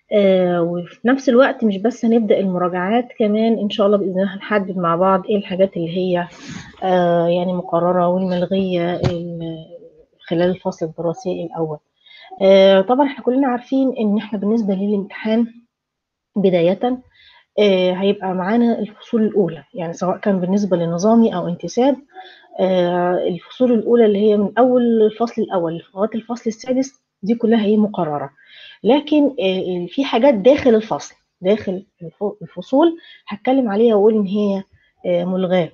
آه وفي نفس الوقت مش بس هنبدأ المراجعات كمان إن شاء الله بإذن الله هنحدد مع بعض إيه الحاجات اللي هي آه يعني مقررة والملغية خلال الفصل الدراسي الأول آه طبعا احنا كلنا عارفين إن احنا بالنسبة للامتحان بداية آه هيبقى معانا الفصول الأولى يعني سواء كان بالنسبة لنظامي أو انتساب آه الفصول الأولى اللي هي من أول الفصل الأول لغاية الفصل السادس دي كلها هي مقررة لكن آه في حاجات داخل الفصل داخل الفصول هتكلم عليها وأقول إن هي ملغاة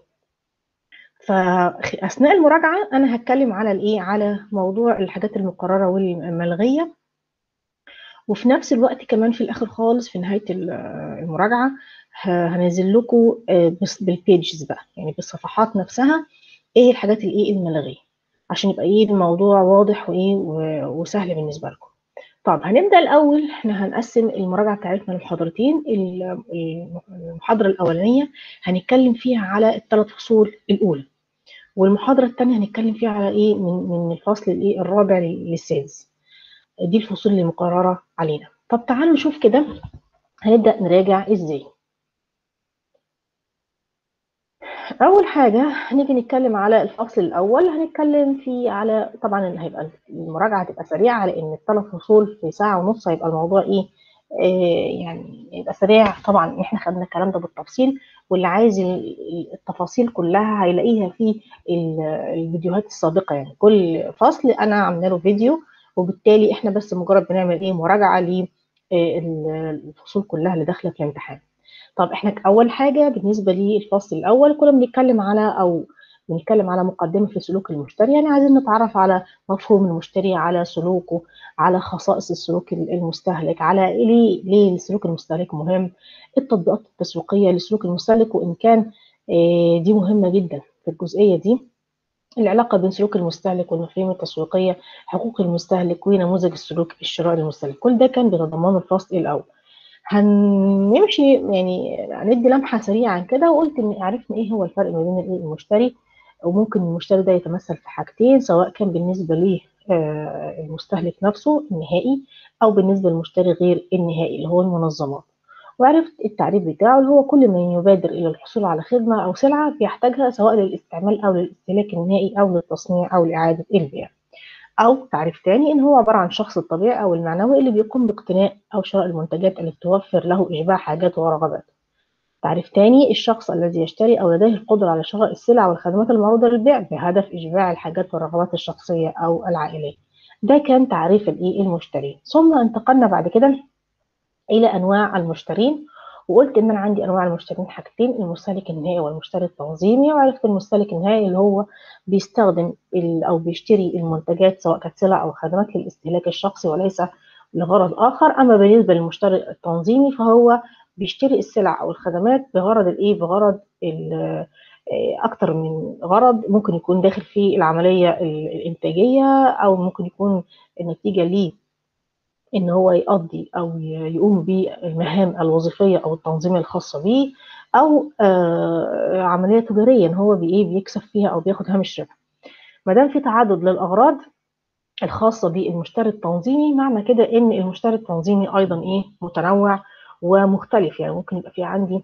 فأثناء المراجعة أنا هتكلم على الإيه على موضوع الحاجات المقررة والملغية وفي نفس الوقت كمان في الآخر خالص في نهاية المراجعة هنزل لكم بالبيجز بقى يعني بالصفحات نفسها ايه الحاجات الايه الملغيه عشان يبقى ايه الموضوع واضح وايه وسهل بالنسبه لكم طب هنبدا الاول احنا هنقسم المراجعه بتاعتنا لمحاضرتين المحاضره الاولانيه هنتكلم فيها على الثلاث فصول الاولى والمحاضره الثانيه هنتكلم فيها على ايه من من الفصل الايه الرابع للسادس دي الفصول اللي مقرره علينا طب تعالوا نشوف كده هنبدا نراجع ازاي اول حاجه هنيجي نتكلم على الفصل الاول هنتكلم فيه على طبعا اللي هيبقى المراجعه هتبقى سريعه لان الثلاث فصول في ساعه ونص هيبقى الموضوع ايه آه يعني يبقى سريع طبعا احنا خدنا الكلام ده بالتفصيل واللي عايز التفاصيل كلها هيلاقيها في الفيديوهات السابقه يعني كل فصل انا عامله له فيديو وبالتالي احنا بس مجرد بنعمل ايه مراجعه للفصول كلها اللي داخله في الامتحان طب احنا اول حاجه بالنسبه للفصل الاول كنا بنتكلم على او بنتكلم على مقدمه في سلوك المشتري يعني عايزين نتعرف على مفهوم المشتري على سلوكه على خصائص السلوك المستهلك على ليه ليه السلوك المستهلك مهم التطبيقات التسويقيه لسلوك المستهلك وان كان دي مهمه جدا في الجزئيه دي العلاقة بين سلوك المستهلك والمفاهيم التسويقية حقوق المستهلك ونموذج السلوك الشرائي للمستهلك كل ده كان بيتضمنه الفصل الأول هنمشي يعني هندي لمحة سريعة كده وقلت إن عرفنا إيه هو الفرق ما بين المشتري وممكن المشتري ده يتمثل في حاجتين سواء كان بالنسبة ليه المستهلك نفسه النهائي أو بالنسبة للمشتري غير النهائي اللي هو المنظمات وعرفت التعريف بتاعه اللي هو كل من يبادر إلى الحصول على خدمة أو سلعة بيحتاجها سواء للاستعمال أو للاستهلاك النهائي أو للتصنيع أو لإعادة البيع أو تعريف تاني إن هو عبارة عن شخص الطبيعي أو المعنوي اللي بيقوم باقتناء أو شراء المنتجات اللي توفر له إشباع حاجاته ورغباته. تعريف تاني الشخص الذي يشتري أو لديه القدرة على شراء السلع والخدمات المعروضة للبيع بهدف إشباع الحاجات والرغبات الشخصية أو العائلية. ده كان تعريف الإيه المشتري. ثم انتقلنا بعد كده إلى أنواع المشترين وقلت ان انا عندي انواع المشترين حاجتين المستهلك النهائي والمشتري التنظيمي وعرفت المستهلك النهائي اللي هو بيستخدم او بيشتري المنتجات سواء كانت سلع او خدمات للاستهلاك الشخصي وليس لغرض اخر اما بالنسبه للمشتري التنظيمي فهو بيشتري السلع او الخدمات بغرض الايه بغرض اكتر من غرض ممكن يكون داخل في العمليه الانتاجيه او ممكن يكون النتيجه ليه ان هو يقضي او يقوم بالمهام الوظيفيه او التنظيميه الخاصه بيه او آه عمليه تجاريه ان هو بايه بيكسب فيها او بياخد هامش ربح ما دام في تعدد للاغراض الخاصه بالمشتري التنظيمي معنى كده ان المشتري التنظيمي ايضا ايه متنوع ومختلف يعني ممكن يبقى في عندي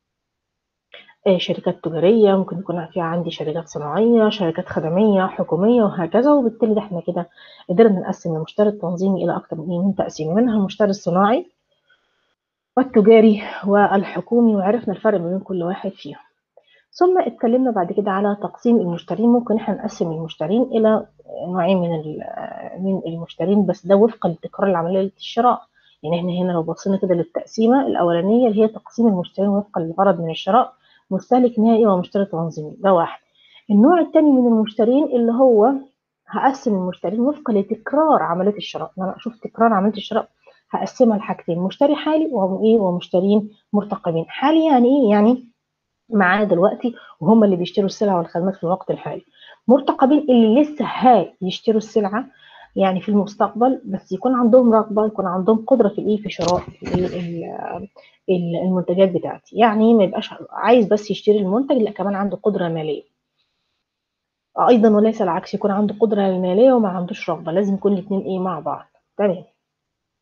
شركات تجارية ممكن يكون في عندي شركات صناعية شركات خدمية حكومية وهكذا وبالتالي ده احنا كده قدرنا نقسم المشتري التنظيمي إلى أكثر من من تقسيم منها المشتري الصناعي والتجاري والحكومي وعرفنا الفرق ما بين كل واحد فيهم ثم اتكلمنا بعد كده على تقسيم المشترين ممكن احنا نقسم المشترين إلى نوعين من من المشترين بس ده وفقا لتكرار العملية الشراء يعني احنا هنا لو بصينا كده للتقسيمة الأولانية اللي هي تقسيم المشترين وفقا للغرض من الشراء مستهلك نهائي ومشتري تنظيمي ده واحد النوع الثاني من المشترين اللي هو هقسم المشترين وفقا لتكرار عمليه الشراء انا اشوف تكرار عمليه الشراء هقسمها لحاجتين مشتري حالي وايه ومشترين مرتقبين حالي يعني ايه يعني معاه دلوقتي وهم اللي بيشتروا السلع والخدمات في الوقت الحالي مرتقبين اللي لسه هيشتروا السلعه يعني في المستقبل بس يكون عندهم رغبه يكون عندهم قدره في الايه في شراء المنتجات بتاعتي يعني ما يبقاش عايز بس يشتري المنتج لا كمان عنده قدره ماليه ايضا وليس العكس يكون عنده قدره ماليه وما عندوش رغبه لازم يكون الاثنين ايه مع بعض تمام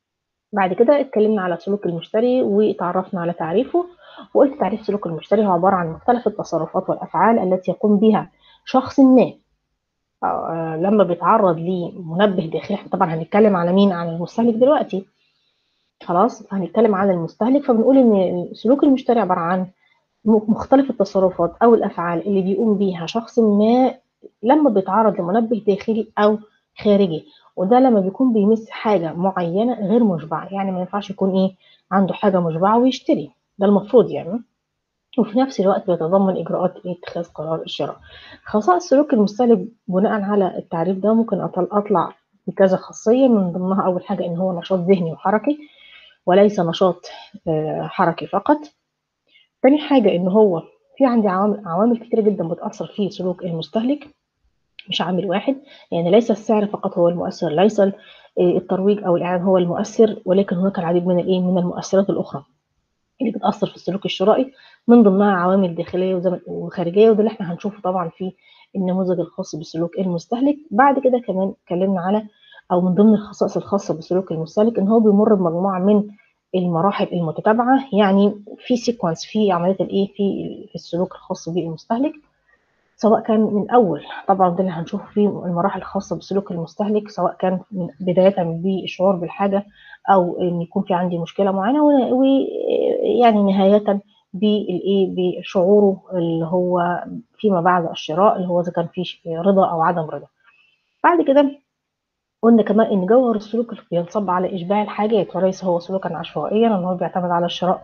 بعد كده اتكلمنا على سلوك المشتري وتعرفنا على تعريفه وقلت تعريف سلوك المشتري هو عبارة عن مختلف التصرفات والأفعال التي يقوم بها شخص ما آه، لما بيتعرض لمنبه داخلي احنا طبعا هنتكلم على مين على المستهلك دلوقتي خلاص هنتكلم عن المستهلك فبنقول ان سلوك المشتري عبارة عن مختلف التصرفات او الافعال اللي بيقوم بيها شخص ما لما بيتعرض لمنبه داخلي او خارجي وده لما بيكون بيمس حاجه معينه غير مشبعه يعني ما ينفعش يكون ايه عنده حاجه مشبعه ويشتري ده المفروض يعني وفي نفس الوقت بيتضمن اجراءات إيه اتخاذ قرار الشراء خصائص سلوك المستهلك بناء على التعريف ده ممكن اطلع بكذا خاصيه من ضمنها اول حاجه ان هو نشاط ذهني وحركي وليس نشاط حركي فقط تاني حاجة إن هو في عندي عوامل عوامل كتيرة جدا بتأثر في سلوك المستهلك مش عامل واحد يعني ليس السعر فقط هو المؤثر ليس الترويج أو الإعلان هو المؤثر ولكن هناك العديد من الإيه من المؤثرات الأخرى اللي بتأثر في السلوك الشرائي من ضمنها عوامل داخلية وخارجية وده اللي احنا هنشوفه طبعا في النموذج الخاص بسلوك المستهلك بعد كده كمان اتكلمنا على أو من ضمن الخصائص الخاصة بسلوك المستهلك إن هو بيمر بمجموعة من المراحل المتتابعه يعني في سيكونس في عمليه الايه في في السلوك الخاص بالمستهلك سواء كان من اول طبعا ده اللي هنشوفه في المراحل الخاصه بسلوك المستهلك سواء كان من بدايه بالشعور بالحاجه او ان يكون في عندي مشكله معينه ويعني نهايه بالايه بشعوره اللي هو فيما بعد الشراء اللي هو اذا كان في رضا او عدم رضا بعد كده قلنا كمان ان جوهر السلوك بينصب على اشباع الحاجات وليس هو سلوكا عشوائيا ان هو بيعتمد على الشراء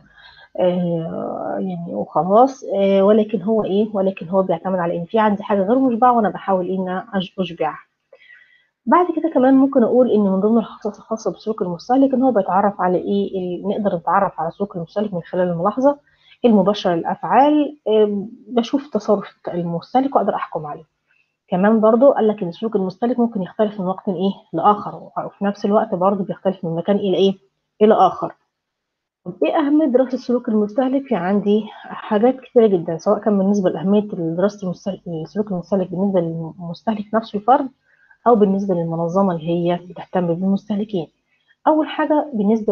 آه يعني وخلاص آه ولكن هو ايه ولكن هو بيعتمد على ان في عندي حاجه غير مشبعه وانا بحاول ان اشبعها بعد كده كمان ممكن اقول ان من ضمن الخصائص الخاصه بسلوك المستهلك ان هو بيتعرف على ايه نقدر نتعرف على سلوك المستهلك من خلال الملاحظه المباشره للافعال آه بشوف تصرف المستهلك واقدر احكم عليه كمان برضو قال لك ان سلوك المستهلك ممكن يختلف من وقت ايه لاخر وفي نفس الوقت برضو بيختلف من مكان الى ايه الى اخر طب ايه اهميه دراسه سلوك المستهلك في عندي حاجات كتيره جدا سواء كان بالنسبه لاهميه دراسه المستهلك سلوك المستهلك بالنسبه للمستهلك نفسه الفرد او بالنسبه للمنظمه اللي هي بتهتم بالمستهلكين اول حاجه بالنسبه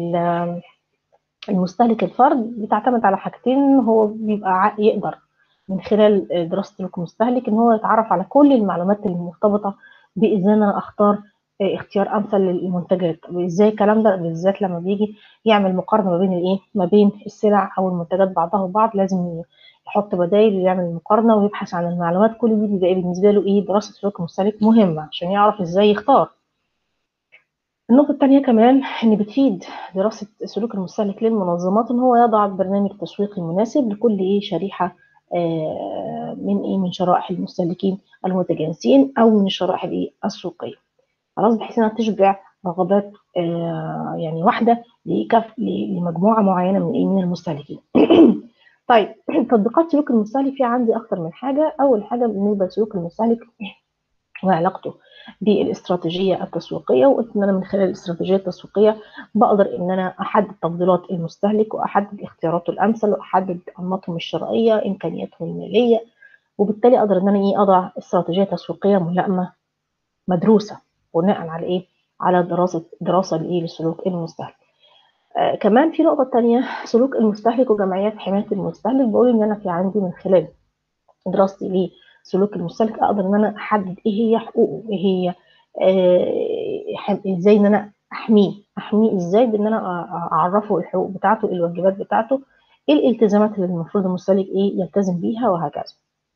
للمستهلك الفرد بتعتمد على حاجتين هو بيبقى يقدر من خلال دراسة سلوك المستهلك ان هو يتعرف على كل المعلومات المرتبطة بازاي انا اختار اختيار امثل للمنتجات ازاي الكلام ده بالذات لما بيجي يعمل مقارنة ما بين الايه ما بين السلع او المنتجات بعضها وبعض لازم يحط بدايل ويعمل مقارنة ويبحث عن المعلومات كل دي بيبقى بالنسبة له ايه دراسة سلوك المستهلك مهمة عشان يعرف ازاي يختار النقطة الثانية كمان إن بتفيد دراسة سلوك المستهلك للمنظمات إن هو يضع برنامج تسويقي مناسب لكل إيه شريحة من ايه من شرائح المستهلكين المتجانسين او من الشرائح الايه السوقيه خلاص بحيث انها تشبع رغبات يعني واحده لكف لمجموعه معينه من ايه من المستهلكين طيب تطبيقات سلوك المستهلك في عندي اكتر من حاجه اول حاجه بالنسبه لسلوك المستهلك وعلاقته بالاستراتيجيه التسويقيه وقلت ان انا من خلال الاستراتيجيه التسويقيه بقدر ان انا احدد تفضيلات المستهلك واحدد اختياراته الامثل واحدد انماطهم الشرائيه امكانياتهم الماليه وبالتالي اقدر ان انا ايه اضع استراتيجيه تسويقيه ملائمه مدروسه بناء على ايه على دراسه دراسه لايه لسلوك المستهلك آه كمان في نقطه تانية سلوك المستهلك وجمعيات حمايه المستهلك بقول ان انا في عندي من خلال دراستي ليه سلوك المستهلك اقدر ان انا احدد ايه هي حقوقه ايه هي آه ازاي ان انا احميه احميه ازاي بان انا اعرفه الحقوق بتاعته الواجبات بتاعته ايه الالتزامات اللي المفروض المستهلك ايه يلتزم بيها وهكذا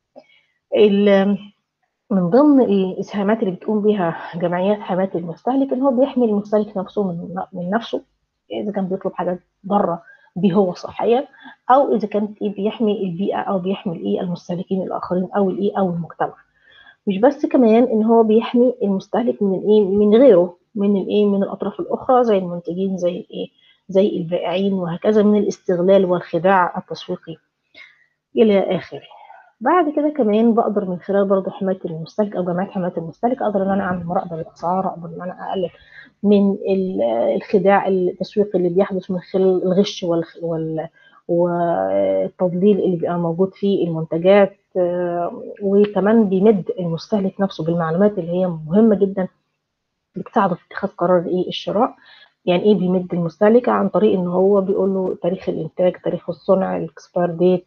من ضمن الاسهامات اللي بتقوم بيها جمعيات حمايه المستهلك ان هو بيحمي المستهلك نفسه من من نفسه اذا كان بيطلب حاجات ضاره بيه هو صحيا او اذا كانت ايه بيحمي البيئه او بيحمي الايه المستهلكين الاخرين او الايه او المجتمع مش بس كمان ان هو بيحمي المستهلك من الايه من غيره من الايه من الاطراف الاخرى زي المنتجين زي الايه زي البائعين وهكذا من الاستغلال والخداع التسويقي الى اخره بعد كده كمان بقدر من خلال برضه حمايه المستهلك او جمعيه حمايه المستهلك اقدر ان انا اعمل مراقبه للاسعار اقدر ان انا اقلل من الخداع التسويقي اللي بيحدث من خلال الغش وال والتضليل اللي بيبقى موجود في المنتجات وكمان بيمد المستهلك نفسه بالمعلومات اللي هي مهمه جدا بتساعده في اتخاذ قرار ايه الشراء يعني ايه بيمد المستهلك عن طريق ان هو بيقول له تاريخ الانتاج تاريخ الصنع الاكسبير ديت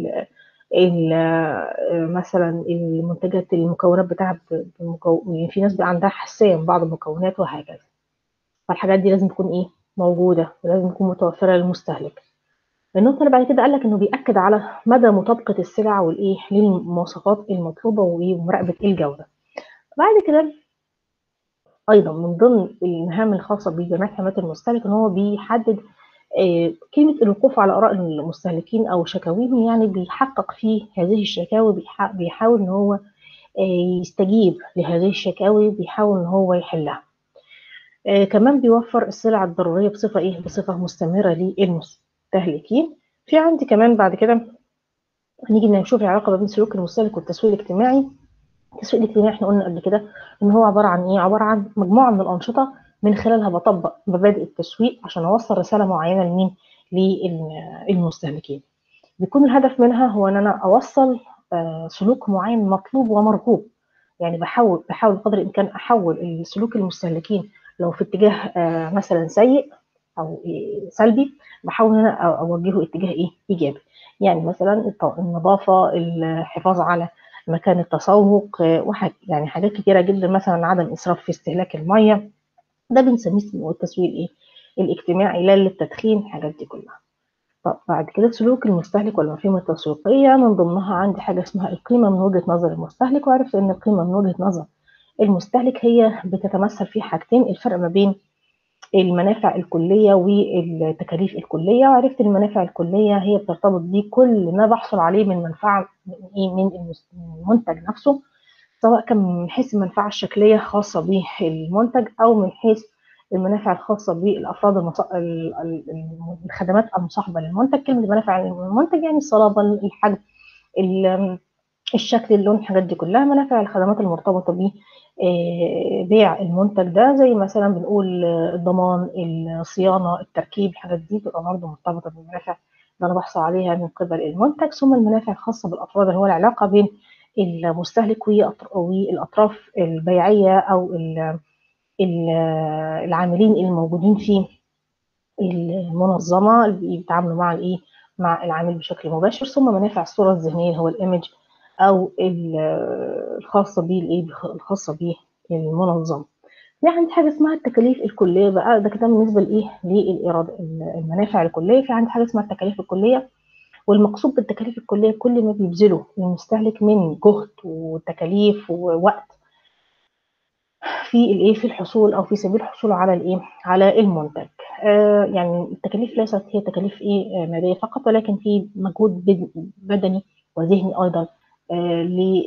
ال مثلا المنتجات المكونات بتاعها بمكو... يعني في ناس بقى عندها حساسيه من بعض المكونات وهكذا فالحاجات دي لازم تكون ايه موجوده ولازم تكون متوفره للمستهلك النقطه اللي بعد كده قال لك انه بياكد على مدى مطابقه السلع والايه للمواصفات المطلوبه ومراقبه الجوده بعد كده ايضا من ضمن المهام الخاصه بجمعيه حمايه المستهلك ان هو بيحدد كلمة الوقوف على آراء المستهلكين أو شكاويهم يعني بيحقق في هذه الشكاوي بيحاول إن هو يستجيب لهذه الشكاوي بيحاول إن هو يحلها. كمان بيوفر السلع الضرورية بصفة إيه؟ بصفة مستمرة للمستهلكين. في عندي كمان بعد كده هنيجي نشوف العلاقة ما بين سلوك المستهلك والتسويق الاجتماعي. التسويق الاجتماعي احنا قلنا قبل كده إن هو عبارة عن إيه؟ عبارة عن مجموعة من الأنشطة من خلالها بطبق مبادئ التسويق عشان اوصل رساله معينه لمين للمستهلكين بيكون الهدف منها هو ان انا اوصل سلوك معين مطلوب ومرغوب يعني بحاول بحاول بقدر الامكان احول سلوك المستهلكين لو في اتجاه مثلا سيء او سلبي بحاول ان انا اوجهه اتجاه ايه ايجابي يعني مثلا النظافه الحفاظ على مكان التسوق يعني حاجات كتيره جدا مثلا عدم اسراف في استهلاك الميه ده بنسميه التسويق الايه الاجتماعي لا للتدخين الحاجات دي كلها طب بعد كده سلوك المستهلك والمفاهيم التسويقيه من ضمنها عندي حاجه اسمها القيمه من وجهه نظر المستهلك وعرفت ان القيمه من وجهه نظر المستهلك هي بتتمثل في حاجتين الفرق ما بين المنافع الكليه والتكاليف الكليه وعرفت المنافع الكليه هي بترتبط بكل ما بحصل عليه من منفعه من المنتج نفسه سواء كان من حيث المنفعة الشكلية خاصة بالمنتج أو من حيث المنافع الخاصة بالأفراد المص... الخدمات المصاحبة للمنتج كلمة منافع المنتج يعني الصلابة الحجم الشكل اللون الحاجات دي كلها منافع الخدمات المرتبطة ب بيع المنتج ده زي مثلا بنقول الضمان الصيانة التركيب الحاجات دي بتبقى برضه مرتبطة بالمنافع اللي أنا بحصل عليها من قبل المنتج ثم المنافع الخاصة بالأفراد اللي هو العلاقة بين المستهلك والاطراف البيعيه او العاملين الموجودين في المنظمه اللي بيتعاملوا مع الايه مع العامل بشكل مباشر ثم منافع الصوره الذهنيه اللي هو الايمج او الخاصه بالايه الخاصه بالمنظمه في عندي حاجه اسمها التكاليف الكليه بقى ده كده بالنسبه لايه للاراده المنافع الكليه في عندي حاجه اسمها التكاليف الكليه والمقصود بالتكاليف الكليه كل ما بيبذله المستهلك من جهد وتكاليف ووقت في الايه في الحصول او في سبيل الحصول على الايه على المنتج آه يعني التكاليف ليست هي تكاليف ايه ماليه فقط ولكن في مجهود بدني وذهني ايضا آه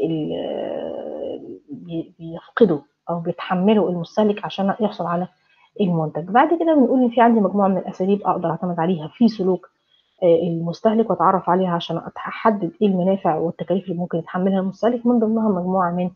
بيفقده او بيتحمله المستهلك عشان يحصل على المنتج بعد كده بنقول ان في عندي مجموعه من الاساليب اقدر اعتمد عليها في سلوك المستهلك واتعرف عليها عشان احدد ايه المنافع والتكاليف اللي ممكن يتحملها المستهلك من ضمنها مجموعه من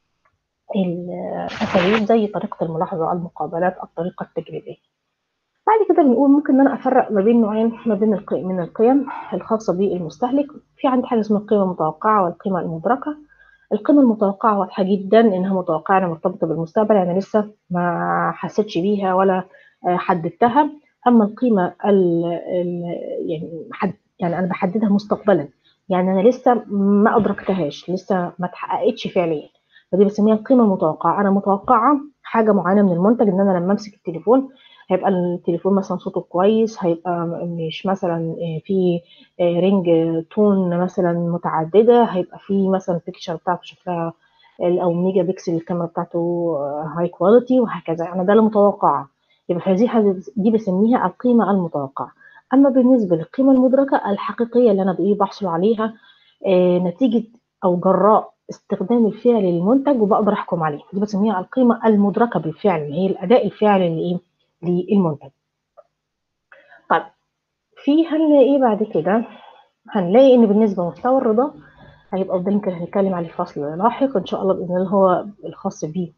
الاساليب زي طريقه الملاحظه المقابلات الطريقه التجريبيه بعد كده بنقول ممكن ان انا افرق ما بين نوعين ما بين القيم من القيم الخاصه بالمستهلك في عندي حاجه اسمها القيمه المتوقعه والقيمه المدركه القيمه المتوقعه واضحه جدا انها متوقعه انها مرتبطه بالمستقبل يعني لسه ما حسيتش بيها ولا حددتها اما القيمه ال ال يعني حد يعني انا بحددها مستقبلا يعني انا لسه ما ادركتهاش لسه ما اتحققتش فعليا فدي بسميها القيمه المتوقعه انا متوقعه حاجه معينه من المنتج ان انا لما امسك التليفون هيبقى التليفون مثلا صوته كويس هيبقى مش مثلا في رينج تون مثلا متعدده هيبقى في مثلا البيكتشر بتاعته شكلها او ميجا بكسل الكاميرا بتاعته هاي كواليتي وهكذا يعني ده المتوقع يبقى هذه حاجه دي بسميها القيمه المتوقعه اما بالنسبه للقيمه المدركه الحقيقيه اللي انا بايه بحصل عليها نتيجه او جراء استخدام الفعل للمنتج وبقدر احكم عليه دي بسميها القيمه المدركه بالفعل اللي هي الاداء الفعلي لايه للمنتج طيب في هنلاقي ايه بعد كده هنلاقي ان بالنسبه لمستوى الرضا هيبقى ده يمكن هنتكلم عليه في فصل لاحق ان شاء الله باذن الله هو الخاص بيه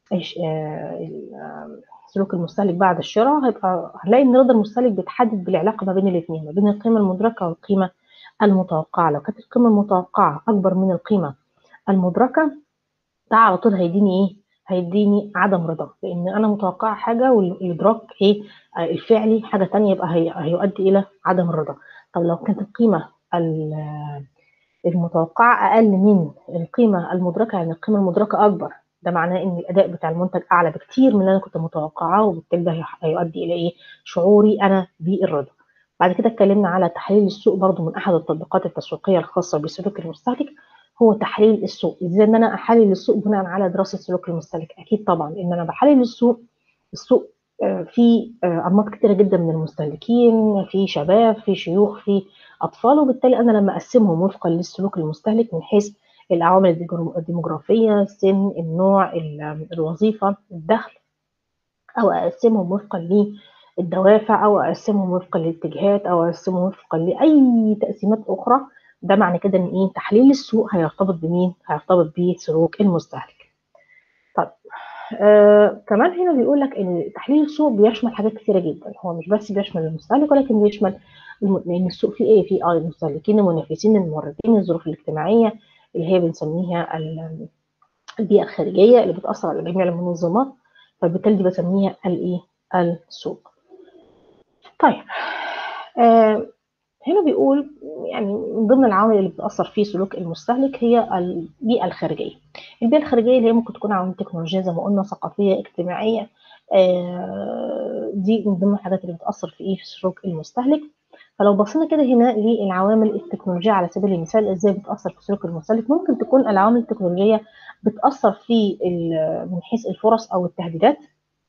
سلوك المستهلك بعد الشراء هيبقى هنلاقي ان رضا المستهلك بيتحدد بالعلاقه ما بين الاثنين ما بين القيمه المدركه والقيمه المتوقعه لو كانت القيمه المتوقعه اكبر من القيمه المدركه ده على طول هيديني ايه هيديني عدم رضا لان انا متوقعه حاجه والادراك ايه آه، الفعلي حاجه تانية يبقى هي هيؤدي الى عدم الرضا طب لو كانت القيمه ال- المتوقعه اقل من القيمه المدركه يعني القيمه المدركه اكبر ده معناه ان الاداء بتاع المنتج اعلى بكتير من اللي انا كنت متوقعاه وبالتالي ده هي- هيؤدي الى ايه شعوري انا بالرضا بعد كده اتكلمنا على تحليل السوق برضو من احد التطبيقات التسويقيه الخاصه بسلوك المستهلك هو تحليل السوق ازاي ان انا احلل السوق بناء على دراسه سلوك المستهلك اكيد طبعا ان انا بحلل السوق السوق آه، في آه، انماط كتيره جدا من المستهلكين في شباب في شيوخ في اطفال وبالتالي انا لما اقسمهم وفقا للسلوك المستهلك من حيث العوامل الديجرو- الديموغرافيه السن النوع ال- الوظيفه الدخل او اقسمهم وفقا للدوافع او اقسمهم وفقا للاتجاهات او اقسمهم وفقا لاي تقسيمات اخرى ده معنى كده ان ايه تحليل السوق هيرتبط بمين هيرتبط بسلوك المستهلك طيب آه كمان هنا بيقول لك ان تحليل السوق بيشمل حاجات كثيره جدا هو مش بس بيشمل المستهلك ولكن بيشمل الم... لان السوق فيه ايه فيه اه المستهلكين المنافسين الموردين الظروف الاجتماعيه اللي هي بنسميها ال- البيئه الخارجيه اللي بتاثر على جميع المنظمات فبالتالي دي بسميها الايه السوق طيب آه هنا بيقول يعني من ضمن العوامل اللي بتأثر في سلوك المستهلك هي البيئة الخارجية البيئة الخارجية اللي هي ممكن تكون عوامل تكنولوجية زي ما قلنا ثقافية اجتماعية آه، دي من ضمن الحاجات اللي بتأثر في ايه في سلوك المستهلك فلو بصينا كده هنا للعوامل التكنولوجية على سبيل المثال ازاي بتأثر في سلوك المستهلك ممكن تكون العوامل التكنولوجية بتأثر في ال- من حيث الفرص أو التهديدات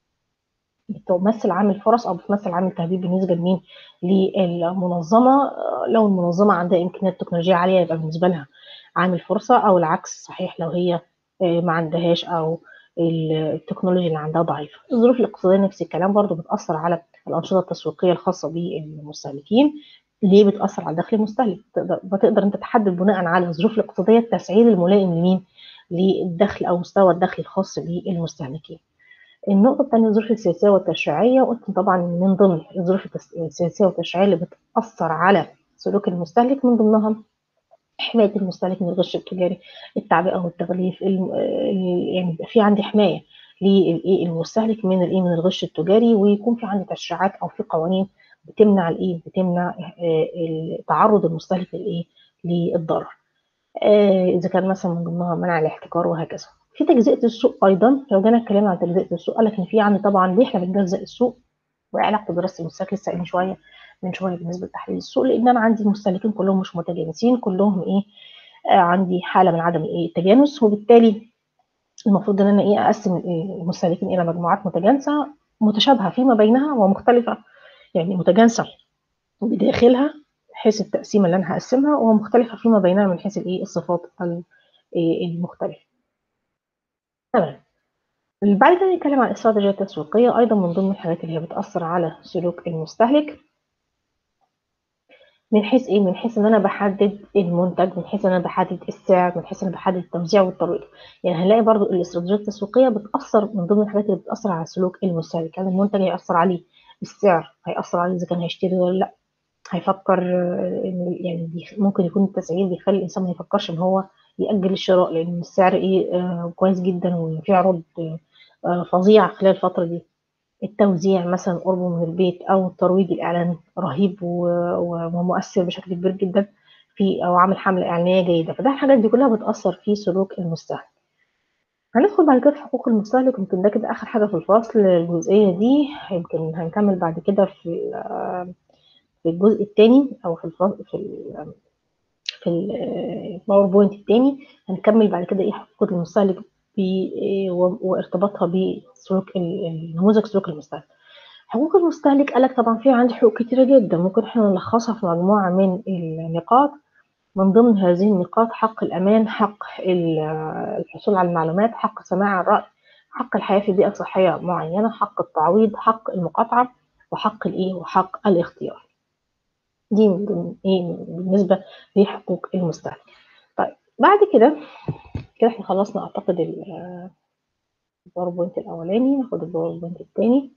بتمثل عامل فرص او بتمثل عامل تهديد بالنسبه لمين للمنظمه آه، لو المنظمه عندها امكانيات تكنولوجيه عاليه يبقى بالنسبه لها عامل فرصه او العكس صحيح لو هي آه، ما عندهاش او التكنولوجيا اللي عندها ضعيفه الظروف الاقتصاديه نفس الكلام برضو بتاثر على الانشطه التسويقيه الخاصه بالمستهلكين ليه بتاثر على دخل المستهلك تقدر بتقدر انت تحدد بناء على الظروف الاقتصاديه التسعير الملائم لمين للدخل او مستوى الدخل الخاص بالمستهلكين النقطة الثانية الظروف السياسية والتشريعية قلت طبعا من ضمن الظروف التس- السياسية والتشريعية اللي بتأثر على سلوك المستهلك من ضمنها حماية المستهلك من الغش التجاري التعبئة والتغليف الم- ال- يعني يبقى في عندي حماية للايه المستهلك من الايه من الغش التجاري ويكون في عندي تشريعات او في قوانين بتمنع الايه بتمنع آه، ال- تعرض المستهلك للايه للضرر آه، اذا كان مثلا من ضمنها منع الاحتكار وهكذا في تجزئه السوق ايضا لو جينا اتكلمنا عن تجزئه السوق قال لك ان في عندي طبعا ليه احنا بنجزئ السوق وايه علاقه بدراسه المستهلك لسه قايلين شويه من شويه بالنسبه لتحليل السوق لان انا عندي المستهلكين كلهم مش متجانسين كلهم ايه آه عندي حاله من عدم ايه التجانس وبالتالي المفروض ان انا ايه اقسم المستهلكين الى مجموعات متجانسه متشابهه فيما بينها ومختلفه يعني متجانسه بداخلها حيث التقسيمه اللي انا هقسمها ومختلفه فيما بينها من حيث الايه الصفات ال- إيه المختلفه تمام بعد كده نتكلم عن الاستراتيجية التسويقية أيضا من ضمن الحاجات اللي هي بتأثر على سلوك المستهلك من حيث إيه؟ من حيث إن أنا بحدد المنتج، من حيث إن أنا بحدد السعر، من حيث إن أنا بحدد التوزيع والترويج، يعني هنلاقي برضو الاستراتيجية التسويقية بتأثر من ضمن الحاجات اللي بتأثر على سلوك المستهلك، يعني المنتج هيأثر عليه السعر، هيأثر عليه إذا كان هيشتري ولا لأ، هيفكر آه، إن يعني بيخ- ممكن يكون التسعير بيخلي الإنسان ما يفكرش إن هو يأجل الشراء لأن السعر إيه آه كويس جدا وفي عروض آه آه، فظيعة خلال الفترة دي. التوزيع مثلا قربه من البيت او الترويج الاعلان رهيب و- و- ومؤثر بشكل كبير جدا في او عامل حمله اعلانيه جيده فده الحاجات دي كلها بتاثر في سلوك المستهلك هندخل بعد كده في حقوق المستهلك يمكن ده كده اخر حاجه في الفصل الجزئيه دي يمكن هنكمل بعد كده في ال- في الجزء الثاني او في الفصل في ال في الباوربوينت الثاني هنكمل بعد كده ايه حقوق المستهلك ب- و- وارتباطها بسلوك ال- نموذج سلوك المستهلك حقوق المستهلك قالك طبعا في عندي حقوق كتيرة جدا ممكن احنا نلخصها في مجموعة من النقاط من ضمن هذه النقاط حق الأمان حق ال- الحصول على المعلومات حق سماع الرأي حق الحياة في بيئة صحية معينة حق التعويض حق المقاطعة وحق الإيه وحق الاختيار دي من ضمن إيه بالنسبة لحقوق المستهلك طيب بعد كده كده احنا خلصنا أعتقد ال- الباوربوينت الأولاني ناخد الباوربوينت التاني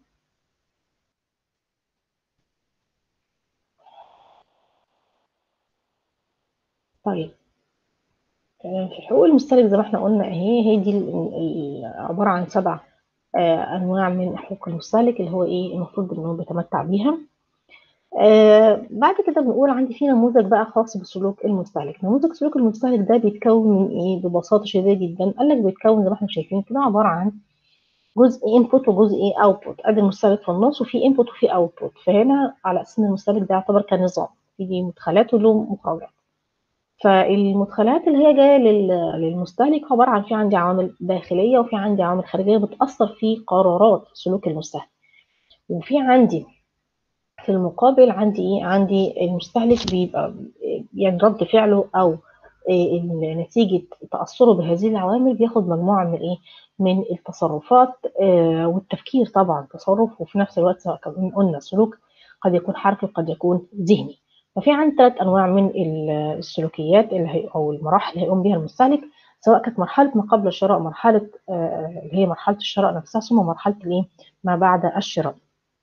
طيب في حقوق المستهلك زي ما احنا قلنا اهي هي دي ال- ال- عبارة عن سبع آه، أنواع من حقوق المستهلك اللي هو إيه المفروض إنه بيتمتع بيها. آه بعد كده بنقول عندي في نموذج بقى خاص بسلوك المستهلك، نموذج سلوك المستهلك ده بيتكون من إيه؟ ببساطة شديدة جدا قال لك بيتكون زي ما احنا شايفين كده عبارة عن جزء انبوت وجزء ايه اوتبوت ادي المستهلك في النص وفي انبوت وفي اوتبوت فهنا على اساس ان المستهلك ده يعتبر كنظام في مدخلات وله مخرجات فالمدخلات اللي هي جايه لل- للمستهلك عباره عن في عندي عوامل داخليه وفي عندي عوامل خارجيه بتاثر في قرارات سلوك المستهلك وفي عندي في المقابل عندي ايه عندي المستهلك بيبقى يعني رد فعله او إيه نتيجة تأثره بهذه العوامل بياخد مجموعة من ايه من التصرفات آه، والتفكير طبعا تصرف وفي نفس الوقت سواء كان قلنا سلوك قد يكون حركي وقد يكون ذهني ففي عندي ثلاث انواع من ال- السلوكيات اللي هي او المراحل اللي هيقوم بها المستهلك سواء كانت مرحلة ما قبل الشراء مرحلة آه، اللي هي مرحلة الشراء نفسها ثم مرحلة الايه ما بعد الشراء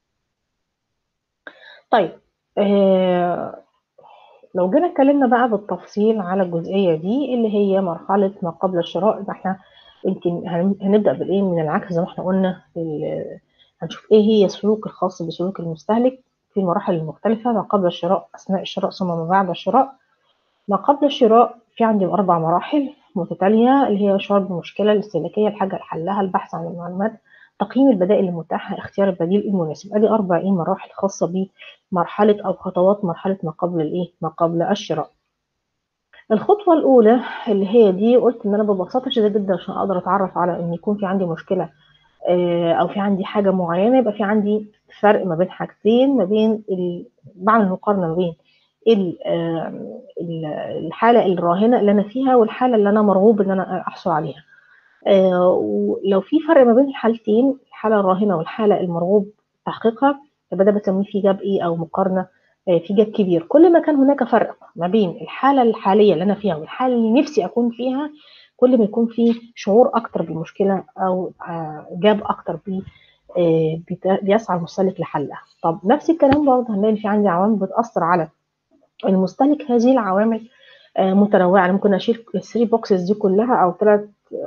طيب آه لو جينا اتكلمنا بقى بالتفصيل على الجزئية دي اللي هي مرحلة ما قبل الشراء يبقى احنا يمكن هن- هنبدأ بالايه من العكس زي ما احنا قلنا في ال- هنشوف ايه هي السلوك الخاص بسلوك المستهلك في المراحل المختلفة ما قبل الشراء أثناء الشراء ثم ما بعد الشراء ما قبل الشراء في عندي أربع مراحل متتالية اللي هي شرح المشكلة الاستهلاكية الحاجة لحلها البحث عن المعلومات تقييم البدائل المتاحة اختيار البديل المناسب ادي أربع ايه مراحل خاصة بمرحلة أو خطوات مرحلة ما قبل الايه ما قبل الشراء الخطوة الأولى اللي هي دي قلت إن أنا ببساطة شديدة جدا عشان أقدر أتعرف على إن يكون في عندي مشكلة آه، أو في عندي حاجة معينة يبقى في عندي فرق ما بين حاجتين ما بين ال... بعمل مقارنة ما بين ال- آه، ال- الحالة الراهنة اللي أنا فيها والحالة اللي أنا مرغوب إن أنا أحصل عليها آه، ولو في فرق ما بين الحالتين الحالة الراهنة والحالة المرغوب تحقيقها يبقى ده بسميه في جاب إيه أو مقارنة آه، في جاب كبير كل ما كان هناك فرق ما بين الحالة الحالية اللي أنا فيها والحالة اللي نفسي أكون فيها كل ما يكون في شعور أكتر بالمشكلة أو آه، جاب أكتر بي آه، بتا- بيسعى المستهلك لحلها طب نفس الكلام برضه هنلاقي إن في عندي عوامل بتأثر على المستهلك هذه العوامل آه، متنوعة أنا ممكن أشيل الثري بوكسز دي كلها أو ثلاث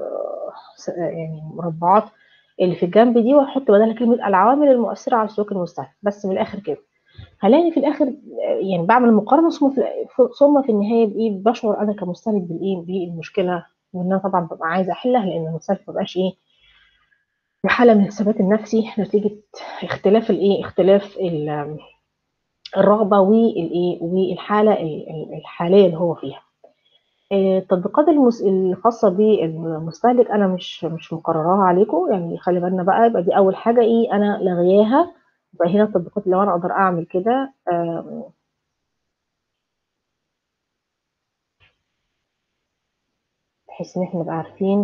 يعني مربعات اللي في الجنب دي وأحط بدلها كلمة العوامل المؤثرة على سلوك المستهلك بس من الآخر كده هلاقي في الآخر آه، يعني بعمل مقارنة ثم في ثم في النهاية بإيه بشعر أنا كمستهلك بالإيه بالمشكلة وإن أنا طبعا ببقى عايزة أحلها لأن المستهلك مبقاش إيه في حالة من الثبات النفسي نتيجة اختلاف الإيه اختلاف ال- الرغبة والإيه والحالة ال- ال- الحالية اللي هو فيها آه، التطبيقات المس... الخاصة بالمستهلك أنا مش مش مقرراها عليكم يعني خلي بالنا بقى يبقى دي أول حاجة إيه أنا لغياها يبقى هنا التطبيقات اللي أنا أقدر أعمل كده آم، بحيث إن إحنا نبقى عارفين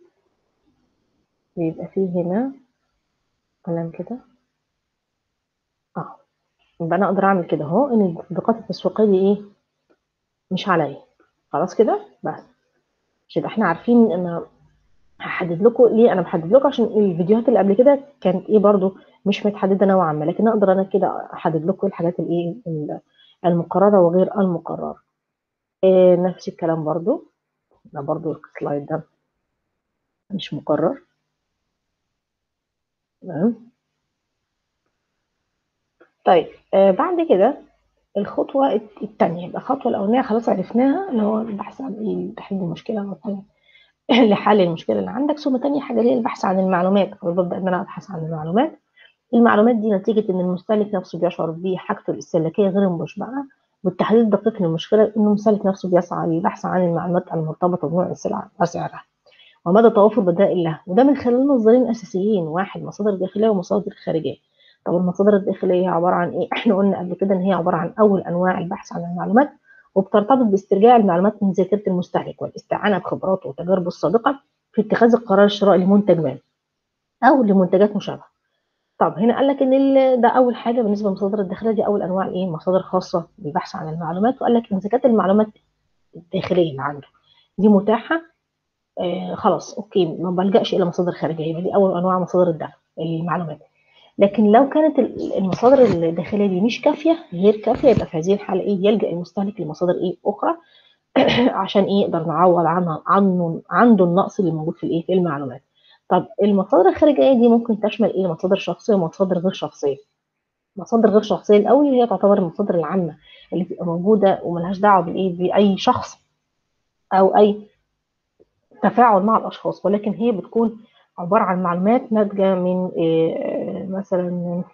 بيبقى فيه هنا كلام كده اه يبقى أنا أقدر أعمل كده أهو إن التطبيقات التسويقية دي إيه مش عليا خلاص كده بس مش يبقى إحنا عارفين إن هحدد لكم ليه انا بحدد لكم عشان الفيديوهات اللي قبل كده كانت ايه برضو مش متحدده نوعا ما لكن اقدر انا كده احدد لكم الحاجات الايه ال- المقرره وغير المقرره إيه نفس الكلام برضو ده برضو السلايد ده مش مقرر تمام طيب آه بعد كده الخطوه الثانيه يبقى الخطوه الاولانيه خلاص عرفناها اللي هو البحث عن ايه تحديد المشكله والحل لحل المشكله اللي عندك ثم تاني حاجه اللي هي البحث عن المعلومات او ببدا ان انا ابحث عن المعلومات المعلومات دي نتيجة إن المستهلك نفسه بيشعر بحاجته الاستهلاكية غير المشبعة والتحديد الدقيق للمشكلة إن المستهلك نفسه بيسعى للبحث عن المعلومات المرتبطة بنوع السلعة وسعرها ومدى توافر بدائل لها وده من خلال مصدرين أساسيين واحد مصادر داخلية ومصادر خارجية طب المصادر الداخلية عبارة عن إيه؟ إحنا قلنا قبل كده إن هي عبارة عن أول أنواع البحث عن المعلومات وبترتبط باسترجاع المعلومات من ذاكرة المستهلك والاستعانة بخبراته وتجاربه السابقة في اتخاذ القرار الشرائي لمنتج ما أو لمنتجات مشابهة طب هنا قال لك ان ال- ده اول حاجه بالنسبه للمصادر الداخليه دي اول انواع ايه مصادر خاصه بالبحث عن المعلومات وقال لك ان اذا كانت المعلومات الداخليه اللي عنده دي متاحه آه خلاص اوكي ما بلجاش الى مصادر خارجيه يبقى دي اول انواع مصادر الدخل المعلومات لكن لو كانت ال- المصادر الداخليه دي مش كافيه غير كافيه يبقى في هذه الحاله ايه يلجا المستهلك لمصادر ايه اخرى عشان ايه نقدر نعوض عنها عنه عنده النقص اللي موجود في الايه في المعلومات طب المصادر الخارجيه دي ممكن تشمل ايه مصادر شخصيه ومصادر غير شخصيه مصادر غير شخصيه الاول هي تعتبر المصادر العامه اللي بتبقى موجوده وملهاش دعوه بالايه باي شخص او اي تفاعل مع الاشخاص ولكن هي بتكون عباره عن معلومات ناتجه من إيه مثلا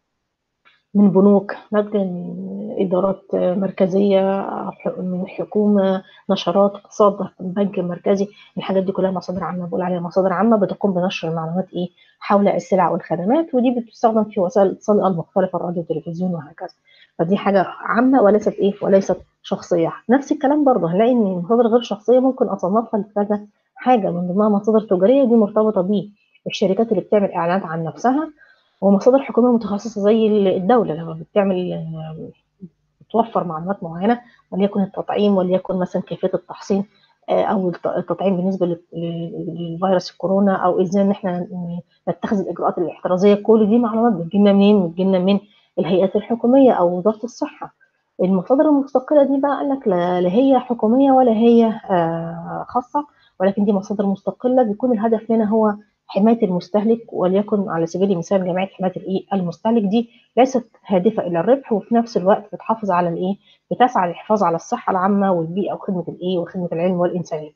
من بنوك ناتجه من ادارات مركزيه من حكومه نشرات اقتصاد بنك مركزي الحاجات دي كلها مصادر عامه بقول عليها مصادر عامه بتقوم بنشر المعلومات ايه حول السلع والخدمات ودي بتستخدم في وسائل الاتصال المختلفه الراديو والتلفزيون وهكذا فدي حاجه عامه وليست ايه وليست شخصيه نفس الكلام برضه هنلاقي ان المصادر غير شخصيه ممكن اصنفها لكذا حاجه من ضمنها مصادر تجاريه دي مرتبطه بيه الشركات اللي بتعمل اعلانات عن نفسها ومصادر حكوميه متخصصه زي الدوله لما بتعمل بتوفر معلومات معينه وليكن التطعيم وليكن مثلا كيفيه التحصين او التطعيم بالنسبه لفيروس الكورونا او ازاي ان احنا نتخذ الاجراءات الاحترازيه كل دي معلومات بتجيلنا منين بتجيلنا من الهيئات الحكوميه او وزاره الصحه المصادر المستقله دي بقى قال لك لا هي حكوميه ولا هي خاصه ولكن دي مصادر مستقله بيكون الهدف منها هو حمايه المستهلك وليكن على سبيل المثال جمعيه حمايه الايه المستهلك دي ليست هادفه الى الربح وفي نفس الوقت بتحافظ على الايه بتسعى للحفاظ على الصحه العامه والبيئه وخدمه الايه وخدمه العلم والانسانيه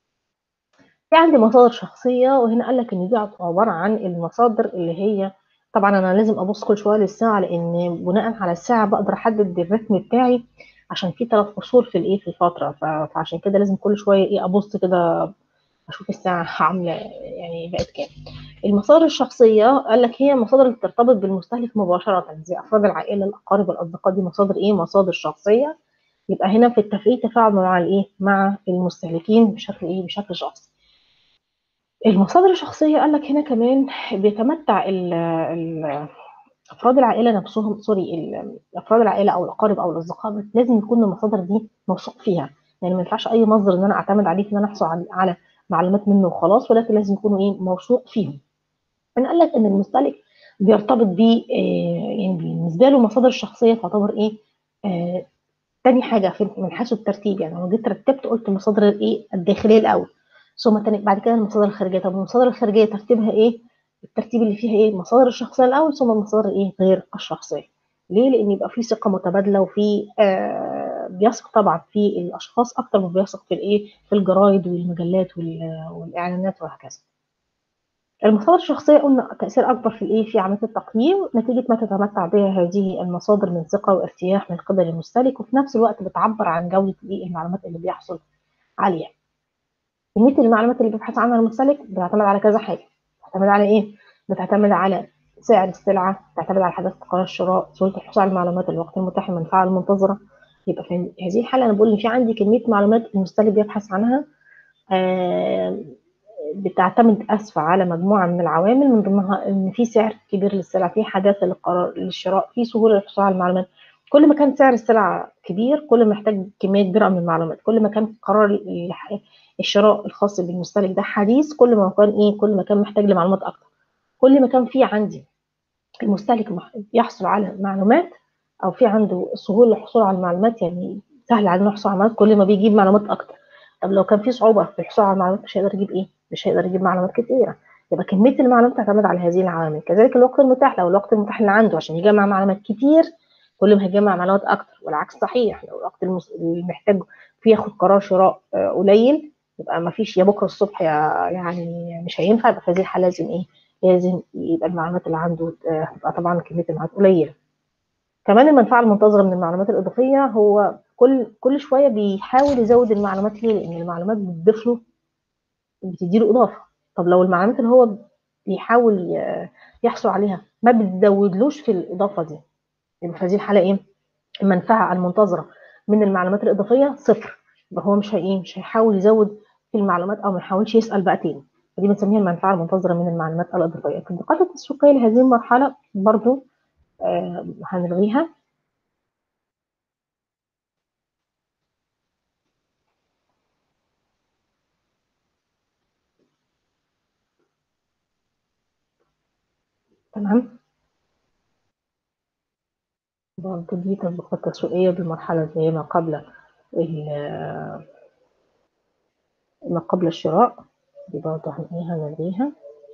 في عندي مصادر شخصيه وهنا قال لك ان دي عباره عن المصادر اللي هي طبعا انا لازم ابص كل شويه للساعه لان بناء على الساعه بقدر احدد الريتم بتاعي عشان في ثلاث فصول في الايه في الفتره فعشان كده لازم كل شويه ايه ابص كده اشوف الساعه عامله يعني بقت كام المصادر الشخصيه قال لك هي المصادر اللي بترتبط بالمستهلك مباشره زي افراد العائله الاقارب الاصدقاء دي مصادر ايه مصادر شخصيه يبقى هنا في التفريق تفاعل مع الايه مع المستهلكين بشكل ايه بشكل شخصي المصادر الشخصيه قال لك هنا كمان بيتمتع ال ال افراد العائله نفسهم سوري افراد العائله او الاقارب او الاصدقاء لازم يكون المصادر دي موثوق فيها يعني ما ينفعش اي مصدر ان انا اعتمد عليه ان انا احصل على معلومات منه وخلاص ولكن لازم يكونوا ايه موثوق فيهم انا قال لك ان المستهلك بيرتبط ب يعني بالنسبه له المصادر الشخصيه تعتبر ايه آه تاني حاجه في من حيث الترتيب يعني لو جيت رتبت قلت المصادر الايه الداخليه الاول ثم تاني بعد كده المصادر الخارجيه طب المصادر الخارجيه ترتيبها ايه الترتيب اللي فيها ايه المصادر الشخصيه الاول ثم المصادر ايه غير الشخصيه ليه لان يبقى في ثقه متبادله وفي آه بيثق طبعا في الاشخاص اكتر ما بيثق في الايه في الجرايد والمجلات والاعلانات وهكذا المصادر الشخصيه قلنا تاثير اكبر في الايه في عمليه التقييم نتيجه ما تتمتع بها هذه المصادر من ثقه وارتياح من قبل المستهلك وفي نفس الوقت بتعبر عن جوده المعلومات اللي بيحصل عليها كميه المعلومات اللي بيبحث عنها المستهلك بتعتمد على كذا حاجه بتعتمد على ايه بتعتمد على سعر السلعه بتعتمد على حداثه قرار الشراء سهوله الحصول على المعلومات الوقت المتاح المنفعه المنتظره يبقى في هذه الحاله انا بقول ان في عندي كميه معلومات المستهلك بيبحث عنها آه بتعتمد اسفه على مجموعه من العوامل من ضمنها ان في سعر كبير للسلع في حداثه للقرار للشراء في سهوله للحصول على المعلومات كل ما كان سعر السلعه كبير كل ما محتاج كميه كبيره من المعلومات كل ما كان قرار الشراء الخاص بالمستهلك ده حديث كل ما كان ايه كل ما كان محتاج لمعلومات اكتر كل ما كان في عندي المستهلك يحصل على معلومات او في عنده سهوله للحصول على المعلومات يعني سهل عليه الحصول على المعلومات كل ما بيجيب معلومات اكتر طب لو كان في صعوبه في الحصول على المعلومات مش هيقدر يجيب ايه مش هيقدر يجيب معلومات كتيره يبقى كميه المعلومات تعتمد على هذه العوامل كذلك الوقت المتاح لو الوقت المتاح اللي عنده عشان يجمع معلومات كتير كل ما هيجمع معلومات اكتر والعكس صحيح لو الوقت اللي محتاج فيه ياخد قرار شراء قليل يبقى ما فيش يا بكره الصبح يا يعني مش هينفع يبقى في هذه الحاله لازم ايه لازم يبقى المعلومات اللي عنده تبقى طبعا كميه المعلومات قليله كمان المنفعه المنتظره من المعلومات الاضافيه هو كل كل شويه بيحاول يزود المعلومات ليه لان المعلومات بتضيف له بتديله اضافه طب لو المعلومات اللي هو بيحاول يحصل عليها ما بتزودلوش في الاضافه دي يبقى في هذه الحاله ايه المنفعه المنتظره من المعلومات الاضافيه صفر يبقى هو مش هي مش هيحاول يزود في المعلومات او ما يحاولش يسال بقى تاني فدي بنسميها المنفعه المنتظره من المعلومات الاضافيه التطبيقات التسويقيه لهذه المرحله برضو آه هنلغيها تمام برضو دي تطبيقات تسويقية بالمرحلة زي ما قبل ما قبل الشراء دي برضه هنقيها هنلغيها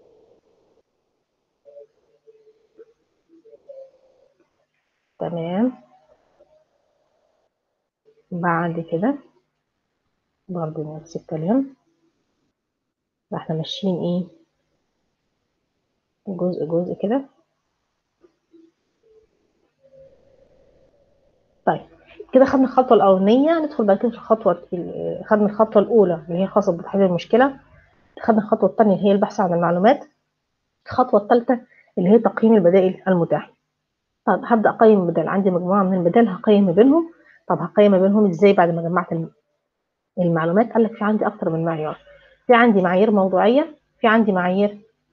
تمام بعد كده برضه نفس الكلام احنا ماشيين ايه جزء جزء كده طيب كده خدنا الخطوة الأولانية ندخل بعد كده في الخطوة خدنا الخطوة الأولى اللي هي خاصة بتحديد المشكلة خدنا الخطوة الثانية اللي هي البحث عن المعلومات الخطوة الثالثة اللي هي تقييم البدائل المتاحة طب هبدأ أقيم البدائل عندي مجموعة من البدائل هقيم ما بينهم طب هقيم ما بينهم ازاي بعد ما جمعت المعلومات قال لك في عندي أكتر من معيار في عندي معايير موضوعية في عندي معايير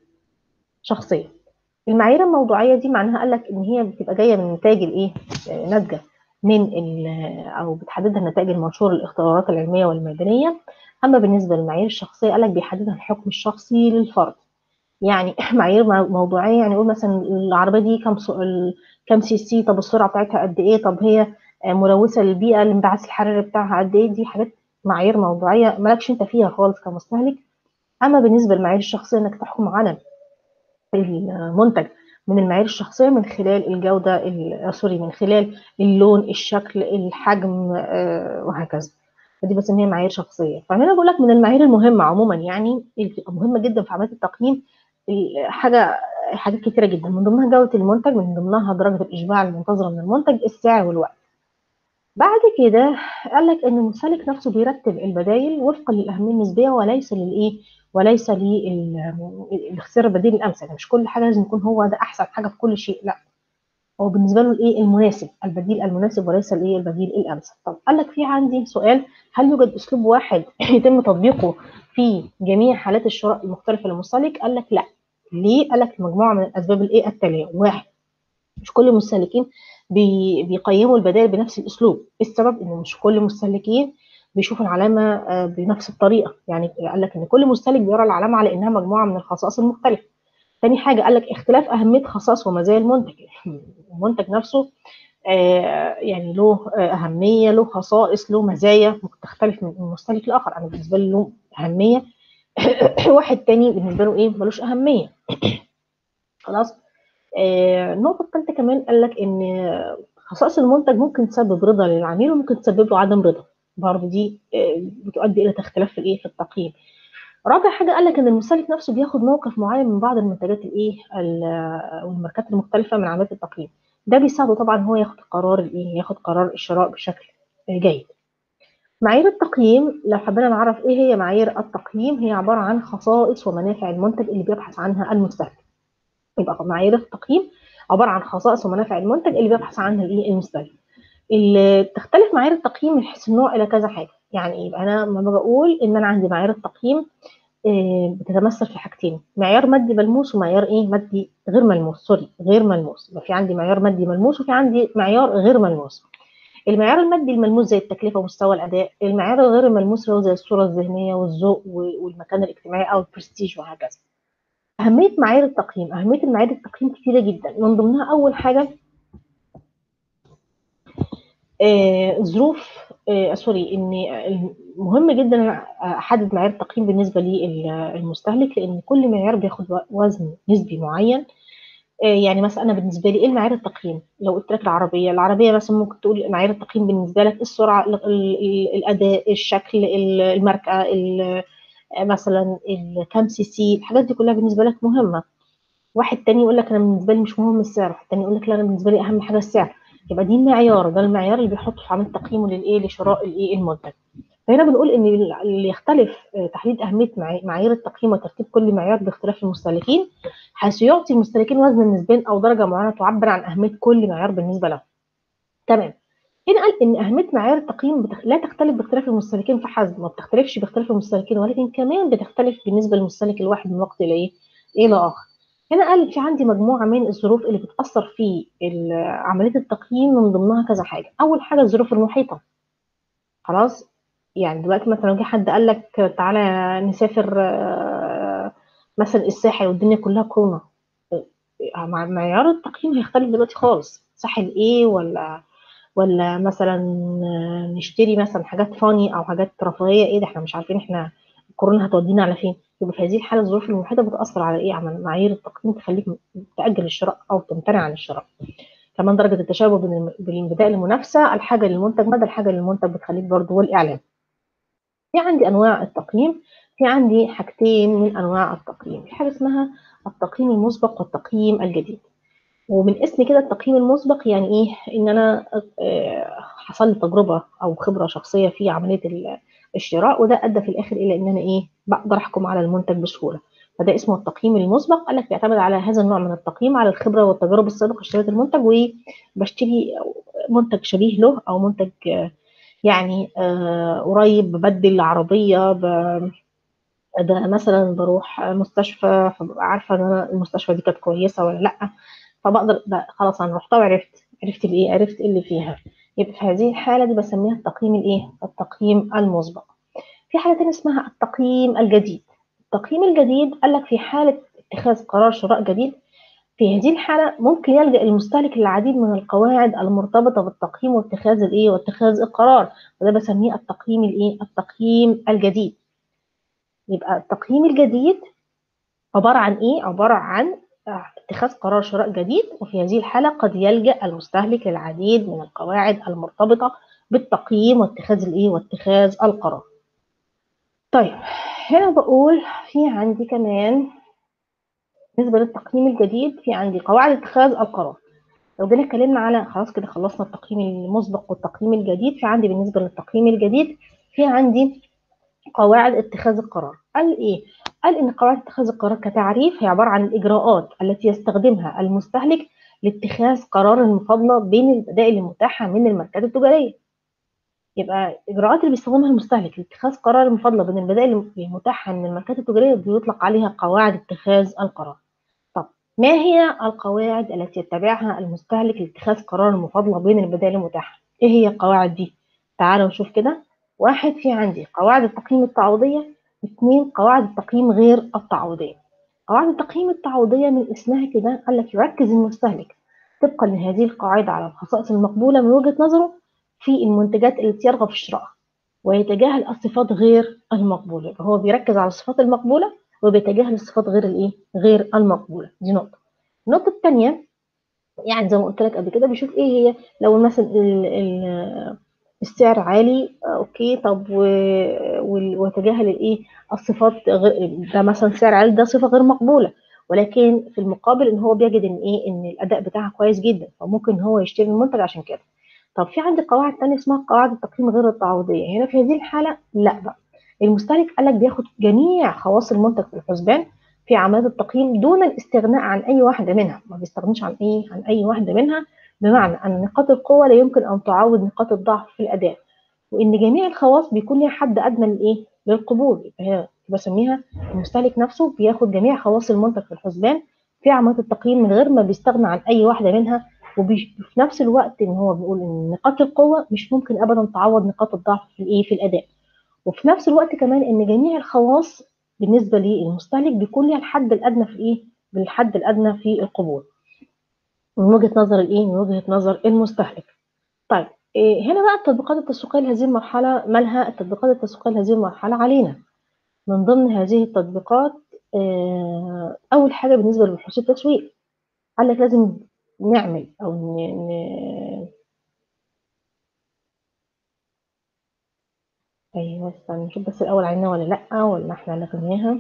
شخصية المعايير الموضوعية دي معناها قال لك إن هي بتبقى جاية من نتائج الإيه ناتجة من أو بتحددها النتائج المنشورة للاختبارات العلمية والميدانية أما بالنسبة للمعايير الشخصية قال لك بيحددها الحكم الشخصي للفرد يعني معايير موضوعية يعني يقول مثلا العربية دي كم كم سي سي طب السرعة بتاعتها قد إيه طب هي ملوثة للبيئة الانبعاث الحراري بتاعها قد إيه دي حاجات معايير موضوعية مالكش أنت فيها خالص كمستهلك أما بالنسبة للمعايير الشخصية إنك تحكم على المنتج من المعايير الشخصية من خلال الجودة سوري من خلال اللون الشكل الحجم وهكذا فدي بس ان هي معايير شخصيه فهنا بقول لك من المعايير المهمه عموما يعني اللي بتبقى مهمه جدا في عمليه التقييم حاجه حاجات كتيره جدا من ضمنها جوده المنتج من ضمنها درجه الاشباع المنتظره من المنتج السعر والوقت بعد كده قال لك ان المستهلك نفسه بيرتب البدائل وفقا للاهميه النسبيه وليس للايه وليس لاختيار البديل الامثل يعني مش كل حاجه لازم يكون هو ده احسن حاجه في كل شيء لا هو بالنسبه له الايه المناسب البديل المناسب وليس الايه البديل الامثل طب قال لك في عندي سؤال هل يوجد اسلوب واحد يتم تطبيقه في جميع حالات الشراء المختلفه للمستهلك قال لك لا ليه قال لك مجموعه من الاسباب الايه التاليه واحد مش كل المستهلكين بي بيقيموا البدائل بنفس الاسلوب السبب ان مش كل المستهلكين بيشوفوا العلامه بنفس الطريقه يعني قال لك ان كل مستهلك بيرى العلامه على انها مجموعه من الخصائص المختلفه تاني حاجة قال لك اختلاف أهمية خصائص ومزايا المنتج المنتج نفسه آه يعني له آه أهمية له خصائص له مزايا ممكن تختلف من مستهلك لآخر أنا بالنسبة لي له أهمية واحد تاني بالنسبة له إيه ملوش أهمية خلاص آه النقطة الثالثة كمان قال لك إن خصائص المنتج ممكن تسبب رضا للعميل وممكن تسبب له عدم رضا برضه دي بتؤدي إلى اختلاف في الإيه في التقييم رابع حاجه قال لك ان المستهلك نفسه بياخد موقف معين من بعض المنتجات الايه والماركات المختلفه من عمليه التقييم ده بيساعده طبعا هو ياخد قرار الايه ياخد قرار الشراء بشكل جيد معايير التقييم لو حبينا نعرف ايه هي معايير التقييم هي عباره عن خصائص ومنافع المنتج اللي بيبحث عنها المستهلك يبقى معايير التقييم عباره عن خصائص ومنافع المنتج اللي بيبحث عنها الايه المستهلك اللي تختلف معايير التقييم من حيث النوع الى كذا حاجه يعني يبقى انا لما باجي اقول ان انا عندي معايير التقييم بتتمثل في حاجتين معيار مادي ملموس ومعيار ايه مادي غير ملموس سوري غير ملموس يبقى في عندي معيار مادي ملموس وفي عندي معيار غير ملموس المعيار المادي الملموس زي التكلفه ومستوى الاداء المعيار الغير الملموس اللي هو زي الصوره الذهنيه والذوق والمكان الاجتماعي او البرستيج وهكذا اهميه معايير التقييم اهميه المعايير التقييم كتيره جدا من ضمنها اول حاجه آه ظروف آه سوري ان مهم جدا احدد معيار التقييم بالنسبه للمستهلك لان كل معيار بياخد وزن نسبي معين آه يعني مثلا انا بالنسبه لي ايه معايير التقييم لو قلت لك العربيه العربيه مثلا ممكن تقول معايير التقييم بالنسبه لك السرعه الاداء الشكل الماركه مثلا كام سي سي الحاجات دي كلها بالنسبه لك مهمه واحد تاني يقول لك انا بالنسبه لي مش مهم السعر واحد تاني يقول لك لا انا بالنسبه لي اهم حاجه السعر يبقى دي المعيار ده المعيار اللي بيحطه في عمليه تقييمه للايه لشراء الايه المنتج فهنا بنقول ان اللي يختلف تحديد اهميه معايير التقييم وترتيب كل معيار باختلاف المستهلكين حيث يعطي المستهلكين وزنا نسبيا او درجه معينه تعبر عن اهميه كل معيار بالنسبه له تمام هنا قال ان اهميه معايير التقييم بتخ... لا تختلف باختلاف المستهلكين فحسب ما بتختلفش باختلاف المستهلكين ولكن كمان بتختلف بالنسبه للمستهلك الواحد من وقت الى ايه الى اخر هنا قال في عندي مجموعة من الظروف اللي بتأثر في عملية التقييم من ضمنها كذا حاجة أول حاجة الظروف المحيطة خلاص يعني دلوقتي مثلا لو جه حد قال لك تعالى نسافر مثلا الساحل والدنيا كلها كورونا معيار التقييم هيختلف دلوقتي خالص ساحل ايه ولا ولا مثلا نشتري مثلا حاجات فاني او حاجات رفاهيه ايه ده احنا مش عارفين احنا الكورونا هتودينا على فين يبقى في هذه الحاله الظروف المحيطه بتاثر على ايه على معايير التقييم تخليك تاجل الشراء او تمتنع عن الشراء كمان درجه التشابه بين بين البدائل المنافسه الحاجه للمنتج مدى الحاجه للمنتج بتخليك برضه والاعلان في عندي انواع التقييم في عندي حاجتين من انواع التقييم في حاجه اسمها التقييم المسبق والتقييم الجديد ومن اسم كده التقييم المسبق يعني ايه ان انا حصل لي تجربه او خبره شخصيه في عمليه الشراء وده ادى في الاخر الى ان انا ايه بقدر احكم على المنتج بسهوله فده اسمه التقييم المسبق قال لك بيعتمد على هذا النوع من التقييم على الخبره والتجارب السابقه اشتريت المنتج وبشتري منتج شبيه له او منتج يعني آه قريب ببدل عربيه ده مثلا بروح مستشفى فببقى عارفه ان انا المستشفى دي كانت كويسه ولا لا فبقدر ده خلاص انا رحتها وعرفت عرفت الايه عرفت اللي فيها يبقى في هذه الحاله دي بسميها التقييم الايه التقييم المسبق في حاله تانية اسمها التقييم الجديد التقييم الجديد قال لك في حاله اتخاذ قرار شراء جديد في هذه الحالة ممكن يلجأ المستهلك للعديد من القواعد المرتبطة بالتقييم واتخاذ الايه واتخاذ القرار وده بسميه التقييم الايه التقييم الجديد يبقى التقييم الجديد عبارة عن ايه عبارة عن اتخاذ قرار شراء جديد وفي هذه الحالة قد يلجأ المستهلك للعديد من القواعد المرتبطة بالتقييم واتخاذ الايه واتخاذ القرار طيب هنا بقول في عندي كمان بالنسبة للتقييم الجديد في عندي قواعد اتخاذ القرار لو جينا اتكلمنا على خلاص كده خلصنا التقييم المسبق والتقييم الجديد في عندي بالنسبة للتقييم الجديد في عندي قواعد اتخاذ القرار قال ايه قال ان قواعد اتخاذ القرار كتعريف هي عبارة عن الاجراءات التي يستخدمها المستهلك لاتخاذ قرار المفاضلة بين البدائل المتاحة من الماركات التجارية يبقى الاجراءات اللي بيستخدمها المستهلك لاتخاذ قرار المفاضله بين البدائل المتاحه من الماركات التجاريه بيطلق عليها قواعد اتخاذ القرار طب ما هي القواعد التي يتبعها المستهلك لاتخاذ قرار المفاضله بين البدائل المتاحه ايه هي القواعد دي تعالوا نشوف كده واحد في عندي قواعد التقييم التعويضيه اثنين قواعد التقييم غير التعويضيه قواعد التقييم التعويضيه من اسمها كده قال لك يركز المستهلك طبقا لهذه القاعده على الخصائص المقبوله من وجهه نظره في المنتجات التي يرغب في شرائها ويتجاهل الصفات غير المقبولة هو بيركز على الصفات المقبولة وبيتجاهل الصفات غير الايه غير المقبولة دي نقطة النقطة الثانية يعني زي ما قلت لك قبل كده بيشوف ايه هي لو مثلا ال ال السعر عالي اوكي طب ويتجاهل الايه الصفات ده مثلا سعر عالي ده صفة غير مقبولة ولكن في المقابل ان هو بيجد ان ايه ان الاداء بتاعها كويس جدا فممكن هو يشتري المنتج عشان كده طب في عندي قواعد تانية اسمها قواعد التقييم غير التعويضية هنا في هذه الحالة لا بقى المستهلك قال لك بياخد جميع خواص المنتج في الحسبان في عمليات التقييم دون الاستغناء عن اي واحده منها ما بيستغنيش عن ايه عن اي واحده منها بمعنى ان نقاط القوه لا يمكن ان تعوض نقاط الضعف في الاداء وان جميع الخواص بيكون ليها حد ادنى للايه للقبول هي بسميها المستهلك نفسه بياخد جميع خواص المنتج في الحسبان في عمليات التقييم من غير ما بيستغنى عن اي واحده منها وفي نفس الوقت ان هو بيقول ان نقاط القوه مش ممكن ابدا تعوض نقاط الضعف في الايه في الاداء وفي نفس الوقت كمان ان جميع الخواص بالنسبه للمستهلك بيكون ليها الحد الادنى في ايه بالحد الادنى في القبول من وجهه نظر الايه من وجهه نظر المستهلك طيب إيه هنا بقى التطبيقات التسويقيه لهذه المرحله مالها التطبيقات التسويقيه لهذه المرحله علينا من ضمن هذه التطبيقات إيه اول حاجه بالنسبه لبحوث التسويق قال لك لازم نعمل او ن... ن... ايوه استنى نشوف بس الاول علينا ولا لا ولا احنا لغيناها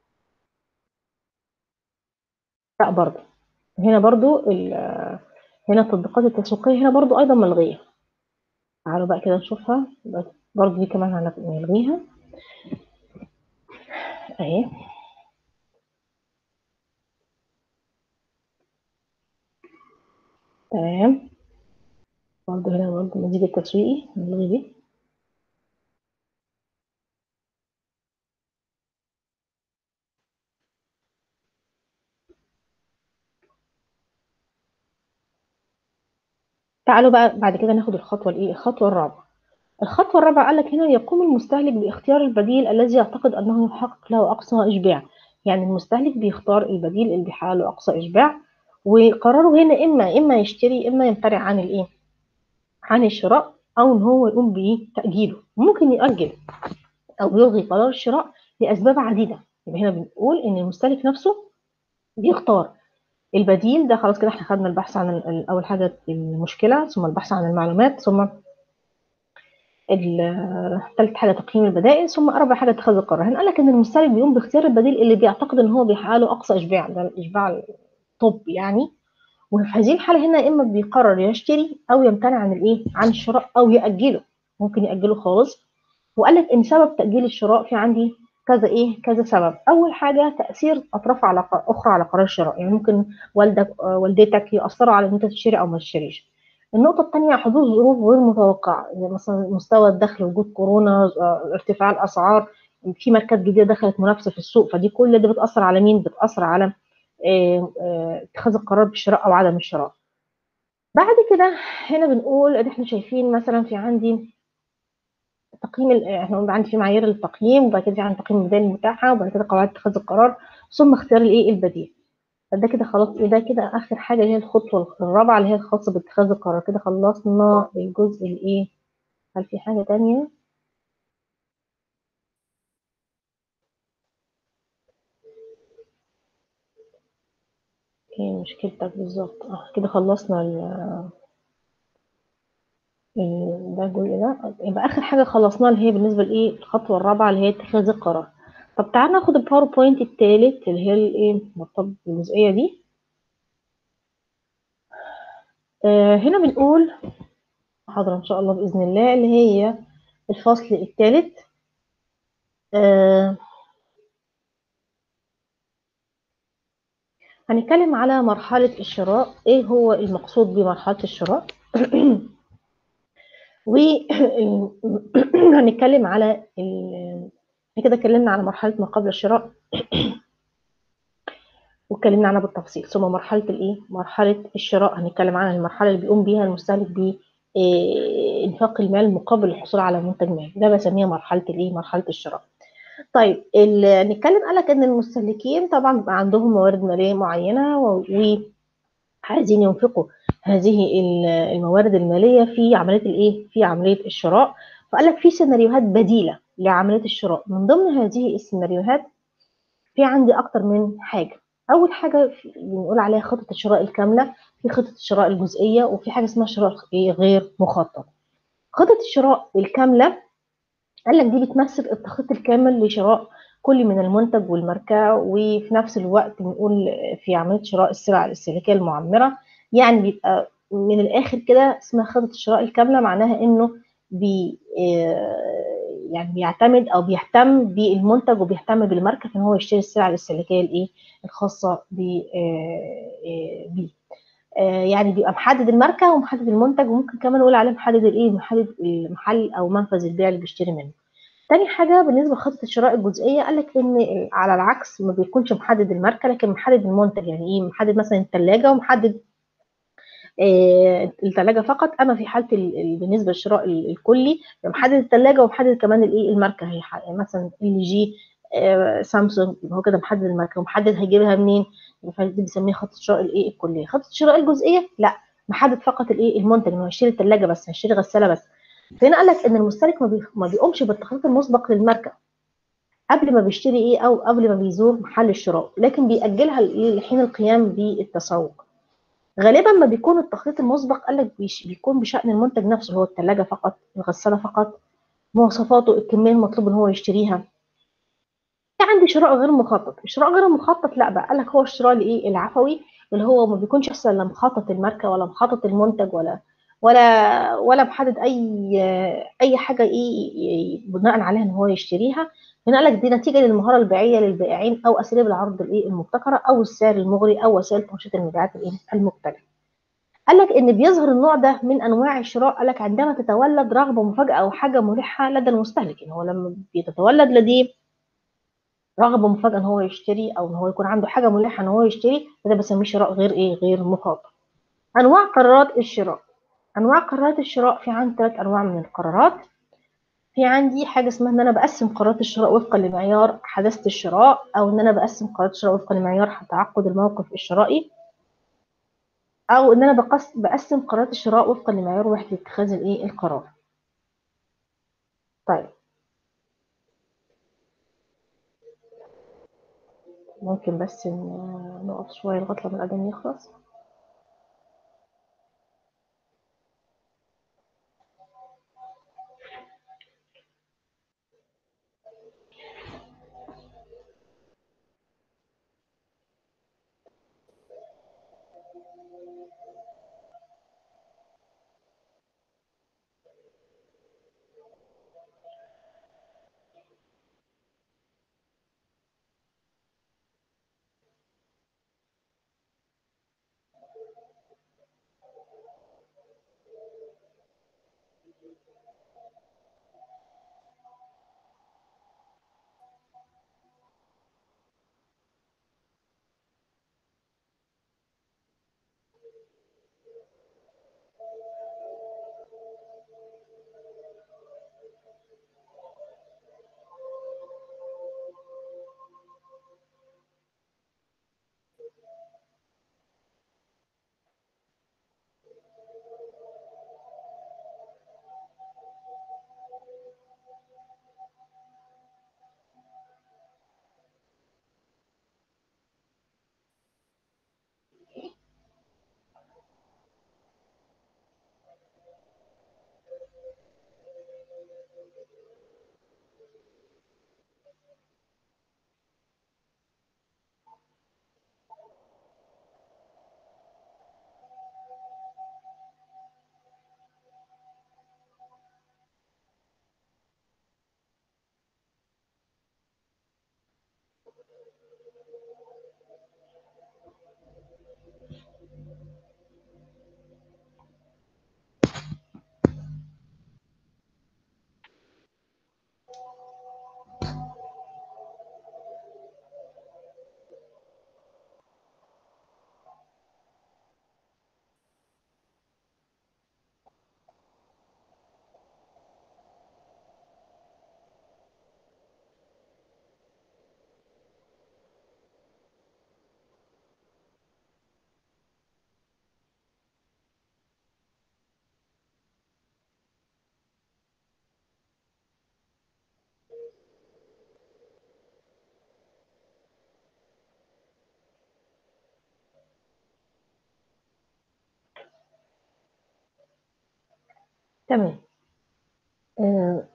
لا برضو هنا برضو ال... هنا التطبيقات التسويقيه هنا برضو ايضا ملغيه تعالوا بقى كده نشوفها برضو دي كمان هنلغيها اهي تمام برضه هنا برضه المزيج التسويقي نلغي دي تعالوا بقى بعد كده ناخد الخطوة الايه الخطوة الرابعة الخطوة الرابعة قال لك هنا يقوم المستهلك باختيار البديل الذي يعتقد أنه يحقق له أقصى إشباع يعني المستهلك بيختار البديل اللي بيحقق له أقصى إشباع وقراره هنا إما إما يشتري إما يمتنع عن الإيه عن الشراء أو إن هو يقوم بتأجيله ممكن يأجل أو يلغي قرار الشراء لاسباب عديده يبقى هنا بنقول ان المستهلك نفسه بيختار البديل ده خلاص كده احنا خدنا البحث عن ال- اول حاجه المشكله ثم البحث عن المعلومات ثم ال- ثالث حاجه تقييم البدائل ثم رابع حاجه اتخاذ القرار هنا قال لك ان المستهلك بيقوم باختيار البديل اللي بيعتقد ان هو بيحقق له اقصى اشباع ده الاشباع الطب يعني وفي هذه الحاله هنا اما بيقرر يشتري او يمتنع عن الايه عن الشراء او ياجله ممكن ياجله خالص وقال لك ان سبب تاجيل الشراء في عندي كذا ايه كذا سبب اول حاجه تاثير اطراف على ق- اخرى على قرار الشراء يعني ممكن والدك آه، والدتك ياثروا على ان انت تشتري او ما تشتريش النقطة الثانية حدوث ظروف غير متوقعة يعني مثلا مستوى الدخل وجود كورونا آه، ارتفاع الأسعار في ماركات جديدة دخلت منافسة في السوق فدي كل دي بتأثر على مين؟ بتأثر على آه، آه، اتخاذ القرار بالشراء أو عدم الشراء. بعد كده هنا بنقول ان احنا شايفين مثلا في عندي تقييم ال- احنا قلنا عندي في معايير التقييم وبعد كده في عندي تقييم البدائل المتاحة وبعد كده قواعد اتخاذ القرار ثم اختيار الايه البديل. فده كده خلاص ايه ده كده اخر حاجه اللي هي الخطوه الرابعه اللي هي الخاصه باتخاذ القرار كده خلصنا الجزء الايه هل في حاجه تانية ايه مشكلتك بالظبط اه كده خلصنا ال ال- ده الجزء ده يبقى اخر حاجه خلصناها اللي هي بالنسبه لايه الخطوه الرابعه اللي هي اتخاذ القرار طب تعالى ناخد الباوربوينت التالت اللي هي الايه مرتبط بالجزئيه دي آه هنا بنقول حاضر ان شاء الله باذن الله اللي هي الفصل الثالث آه هنتكلم على مرحلة الشراء ايه هو المقصود بمرحلة الشراء وهنتكلم على ال... احنا كده اتكلمنا على مرحلة ما قبل الشراء واتكلمنا عنها بالتفصيل ثم مرحلة الايه مرحلة الشراء هنتكلم عنها المرحلة اللي بيقوم بيها المستهلك ب انفاق المال مقابل الحصول على منتج ما ده بسميها مرحلة الايه مرحلة الشراء طيب ال- نتكلم قالك ان المستهلكين طبعا بيبقى عندهم موارد ماليه معينه و- وعايزين ينفقوا هذه ال- الموارد الماليه في عمليه الايه في عمليه الشراء فقال لك في سيناريوهات بديله لعمليه الشراء من ضمن هذه السيناريوهات في عندي اكتر من حاجه اول حاجه في- بنقول عليها خطه الشراء الكامله في خطه الشراء الجزئيه وفي حاجه اسمها شراء إيه غير مخطط خطه الشراء الكامله قال لك دي بتمثل التخطيط الكامل لشراء كل من المنتج والماركة وفي نفس الوقت بنقول في عملية شراء السلع الاستهلاكية المعمرة يعني بيبقى من الآخر كده اسمها خطة الشراء الكاملة معناها إنه بي يعني بيعتمد أو بيهتم بالمنتج وبيهتم بالماركة في إن هو يشتري السلع الاستهلاكية الإيه الخاصة بيه يعني بيبقى محدد الماركة ومحدد المنتج وممكن كمان نقول عليه محدد الإيه محدد المحل أو منفذ البيع اللي بيشتري منه تاني حاجة بالنسبة لخطة الشراء الجزئية قال لك إن على العكس ما بيكونش محدد الماركة لكن محدد المنتج يعني إيه محدد مثلا الثلاجة ومحدد آه الثلاجة فقط أما في حالة بالنسبة للشراء الكلي محدد الثلاجة ومحدد كمان الإيه الماركة هي مثلا ال جي آه سامسونج هو كده محدد الماركة ومحدد هيجيبها منين دي بنسميها خطة الشراء الإيه الكلية خطة الشراء الجزئية لا محدد فقط الإيه المنتج إنه هيشتري الثلاجة بس هيشتري غسالة بس فهنا قال لك ان المستهلك ما, بي... ما بيقومش بالتخطيط المسبق للماركه قبل ما بيشتري ايه او قبل ما بيزور محل الشراء لكن بيأجلها لحين القيام بالتسوق غالبا ما بيكون التخطيط المسبق قال لك بيش... بيكون بشأن المنتج نفسه اللي هو الثلاجه فقط الغساله فقط مواصفاته الكميه المطلوب ان هو يشتريها في عندي شراء غير مخطط الشراء غير المخطط لا بقى قال لك هو الشراء الايه العفوي اللي هو ما بيكونش اصلا لا مخطط الماركه ولا مخطط المنتج ولا ولا ولا محدد اي اي حاجه ايه بناء عليها ان هو يشتريها هنا قال لك دي نتيجه للمهاره البيعيه للبائعين او اساليب العرض الايه المبتكره او السعر المغري او وسائل تنشيط المبيعات الايه المختلفه قال لك ان بيظهر النوع ده من انواع الشراء قال لك عندما تتولد رغبه مفاجاه او حاجه مريحه لدى المستهلك يعني هو لما بيتولد لديه رغبه مفاجاه ان هو يشتري او ان هو يكون عنده حاجه مريحه ان هو يشتري ده بسميه شراء غير ايه غير مخاطر انواع قرارات الشراء انواع قرارات الشراء في عندي ثلاث انواع من القرارات في عندي حاجه اسمها ان انا بقسم قرارات الشراء وفقا لمعيار حداثه الشراء او ان انا بقسم قرارات الشراء وفقا لمعيار تعقد الموقف الشرائي او ان انا بقسم بقسم قرارات الشراء وفقا لمعيار وحده اتخاذ الايه القرار طيب ممكن بس ن- نقف شوية لغاية لما الأذان يخلص تمام آه،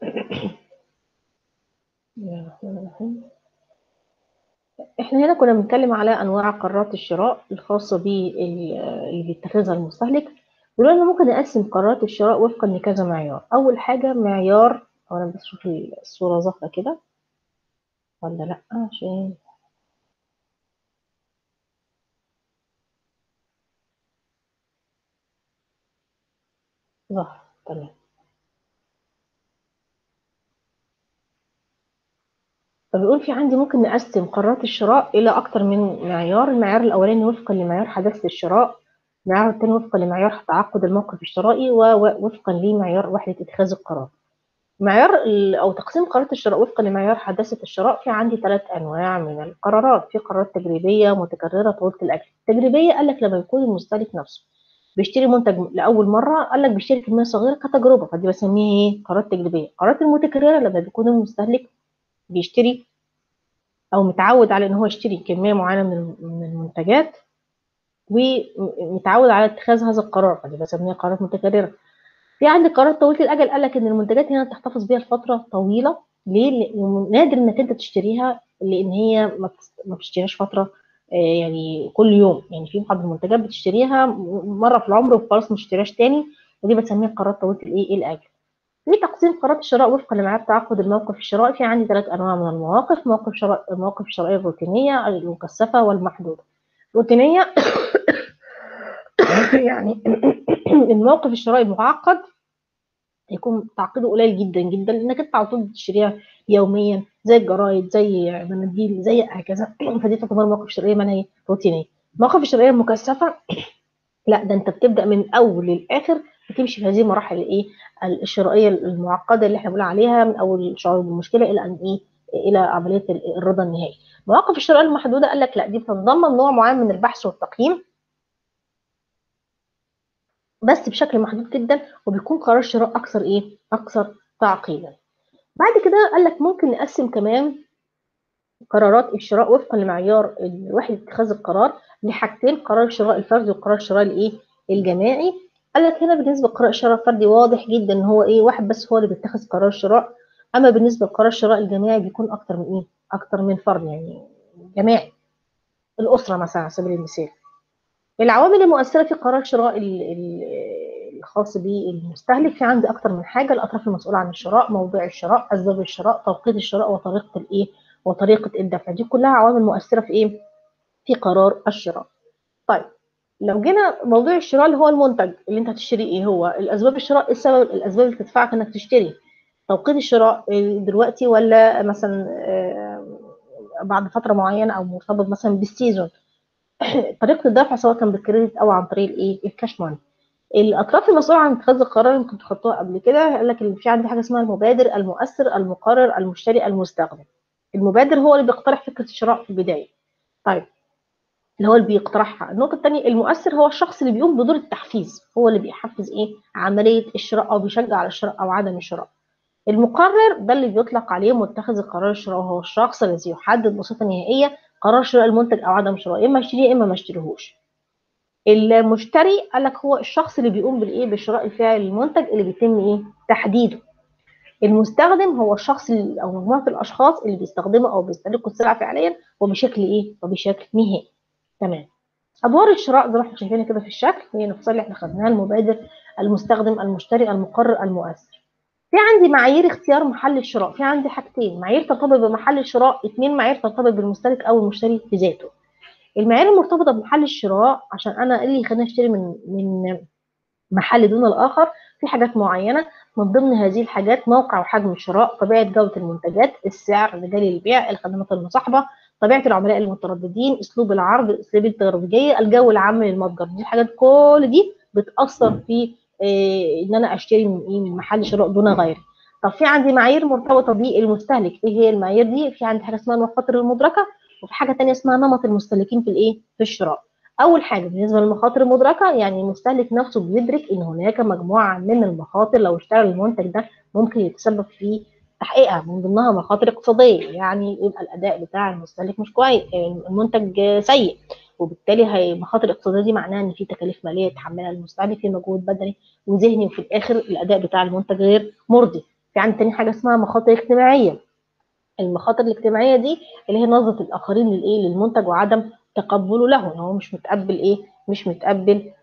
بسم الله الرحمن الرحيم. احنا هنا كنا بنتكلم على انواع قرارات الشراء الخاصه باللي بيتخذها المستهلك دلوقتي ممكن نقسم قرارات الشراء وفقا لكذا معيار اول حاجه معيار هو انا بس اشوف الصوره ظاهره كده ولا لا عشان ظهر تمام فبيقول في عندي ممكن نقسم قرارات الشراء إلى أكتر من معيار المعيار الأولاني وفقا لمعيار حداثة الشراء المعيار الثاني وفقا لمعيار تعقد الموقف الشرائي ووفقا لمعيار وحدة اتخاذ القرار معيار ال- أو تقسيم قرارات الشراء وفقا لمعيار حداثة الشراء في عندي ثلاث أنواع من القرارات في قرارات تجريبية متكررة طويلة الأجل التجريبية قال لك لما يكون المستهلك نفسه بيشتري منتج لأول مرة قال لك بيشتري كمية صغيرة كتجربة فدي بسميها إيه قرارات تجريبية القرارات المتكررة لما بيكون المستهلك بيشتري او متعود على ان هو يشتري كميه معينه من من المنتجات ومتعود على اتخاذ هذا القرار فدي بسميها قرارات متكرره في عندك قرار طويل الاجل قال لك ان المنتجات هنا تحتفظ بيها لفتره طويله ليه لأن نادر انك انت تشتريها لان هي ما بتست- ما بتشتريهاش فتره آه، يعني كل يوم يعني في بعض المنتجات بتشتريها مره في العمر وخلاص ما تشتريهاش تاني ودي بسميها قرارات طويله الايه الاجل في تقسيم قرارات الشراء وفقا لمعيار تعاقد الموقف الشرائي في عندي ثلاث انواع من المواقف موقف شراء المواقف الشرائيه الروتينيه المكثفه والمحدوده روتينيه يعني الموقف الشرائي المعقد يكون تعقيده قليل جدا جدا لانك انت على طول بتشتريها يوميا زي الجرايد زي مناديل زي هكذا فدي تعتبر مواقف شرائيه منهي روتينيه المواقف الشرائيه المكثفه لا ده انت بتبدا من اول للاخر بتمشي في هذه المراحل الايه الشرائيه المعقده اللي احنا بنقول عليها من اول الشعور بالمشكله الى ان ايه الى عمليه الرضا النهائي مواقف الشراء المحدوده قال لك لا دي بتتضمن نوع معين من البحث والتقييم بس بشكل محدود جدا وبيكون قرار الشراء اكثر ايه اكثر تعقيدا بعد كده قال لك ممكن نقسم كمان قرارات الشراء وفقا لمعيار وحده اتخاذ القرار لحاجتين قرار الشراء الفردي وقرار الشراء الايه الجماعي قال لك هنا بالنسبه لقرار الشراء الفردي واضح جدا ان هو ايه واحد بس هو اللي بيتخذ قرار الشراء اما بالنسبه لقرار الشراء الجماعي بيكون اكتر من ايه اكتر من فرد يعني جماعي الاسره مثلا على سبيل المثال العوامل المؤثره في قرار شراء الخاص بالمستهلك في عندي اكتر من حاجه الاطراف المسؤوله عن الشراء موضوع الشراء اسباب الشراء توقيت الشراء وطريقه الايه وطريقه الدفع دي كلها عوامل مؤثره في ايه في قرار الشراء طيب لو جينا موضوع الشراء اللي هو المنتج اللي انت هتشتريه ايه هو الاسباب الشراء ايه السبب الاسباب اللي تدفعك انك تشتري توقيت الشراء دلوقتي ولا مثلا بعد فتره معينه او مرتبط مثلا بالسيزون طريقه الدفع سواء كان بالكريدت او عن طريق الايه الكاش ماني الاطراف المسؤوله عن اتخاذ القرار يمكن تخطوها قبل كده قال لك في عندي حاجه اسمها المبادر المؤثر المقرر المشتري المستخدم المبادر هو اللي بيقترح فكره الشراء في البدايه طيب اللي هو اللي بيقترحها النقطه الثانيه المؤثر هو الشخص اللي بيقوم بدور التحفيز هو اللي بيحفز ايه عمليه الشراء او بيشجع على الشراء او عدم الشراء المقرر ده اللي بيطلق عليه متخذ القرار الشراء وهو الشخص الذي يحدد بصفه نهائيه قرار شراء المنتج او عدم شراء اما اشتريه اما ما اشتريهوش المشتري قال لك هو الشخص اللي بيقوم بالايه بالشراء الفعلي للمنتج اللي بيتم ايه تحديده المستخدم هو الشخص اللي او مجموعه الاشخاص اللي بيستخدموا او بيستهلكوا السلعه فعليا وبشكل ايه وبشكل نهائي تمام ادوار الشراء زي ما احنا شايفين كده في الشكل هي نفسها اللي احنا خدناها المبادر المستخدم المشتري المقرر المؤثر في عندي معايير اختيار محل الشراء في عندي حاجتين معايير ترتبط بمحل الشراء اثنين معايير ترتبط بالمستهلك او المشتري في ذاته المعايير المرتبطه بمحل الشراء عشان انا اللي يخليني اشتري من من محل دون الاخر في حاجات معينه من ضمن هذه الحاجات موقع وحجم الشراء طبيعه جوده المنتجات السعر رجال البيع الخدمات المصاحبه طبيعه العملاء المترددين اسلوب العرض اسلوب الترويجيه الجو العام للمتجر دي الحاجات كل دي بتاثر في إيه ان انا اشتري من ايه من محل شراء دون غيره طب في عندي معايير مرتبطه بالمستهلك ايه هي المعايير دي في عندي حاجه اسمها المخاطر المدركه وفي حاجه ثانيه اسمها نمط المستهلكين في الايه في الشراء اول حاجه بالنسبه للمخاطر المدركه يعني المستهلك نفسه بيدرك ان هناك مجموعه من المخاطر لو اشترى المنتج ده ممكن يتسبب في تحقيقها من ضمنها مخاطر اقتصاديه يعني يبقى الاداء بتاع المستهلك مش كويس المنتج سيء وبالتالي هي مخاطر اقتصاديه دي معناها ان في تكاليف ماليه يتحملها المستهلك في مجهود بدني وذهني وفي الاخر الاداء بتاع المنتج غير مرضي في عندي تاني حاجه اسمها مخاطر اجتماعيه المخاطر الاجتماعيه دي اللي هي نظره الاخرين للايه للمنتج وعدم تقبله له ان هو مش متقبل ايه مش متقبل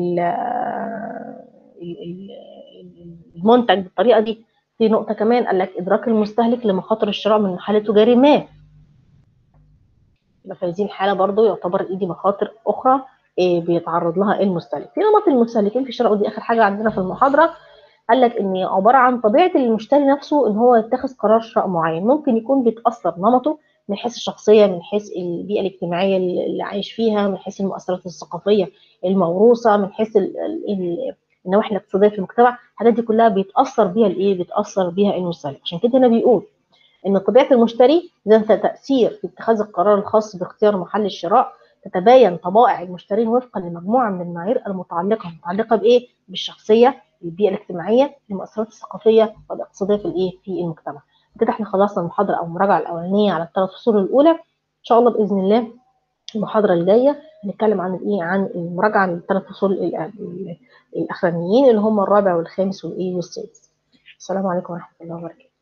المنتج بالطريقه دي في نقطه كمان قال لك ادراك المستهلك لمخاطر الشراء من محل تجاري ما يبقى في هذه الحاله برضو يعتبر ايدي مخاطر اخرى إيه بيتعرض لها المستهلك في نمط المستهلكين في الشراء ودي اخر حاجه عندنا في المحاضره قال لك ان عباره عن طبيعه المشتري نفسه ان هو يتخذ قرار شراء معين ممكن يكون بيتاثر نمطه من حيث الشخصيه من حيث البيئه الاجتماعيه اللي عايش فيها من حيث المؤثرات الثقافيه الموروثه من حيث النواحي الاقتصاديه في المجتمع الحاجات دي كلها بيتاثر بيها الايه بيتاثر بيها المستهلك عشان كده هنا بيقول ان طبيعه المشتري ذات تاثير في اتخاذ القرار الخاص باختيار محل الشراء تتباين طبائع المشترين وفقا لمجموعه من المعايير المتعلقه متعلقه بايه بالشخصيه البيئه الاجتماعيه المؤثرات الثقافيه والاقتصاديه في الايه في المجتمع كده احنا خلصنا المحاضره او المراجعه الاولانيه على الثلاث فصول الاولى ان شاء الله باذن الله المحاضره الجايه هنتكلم عن الايه عن المراجعه عن الثلاث فصول الاخرانيين اللي هم الرابع والخامس والايه والسادس السلام عليكم ورحمه الله وبركاته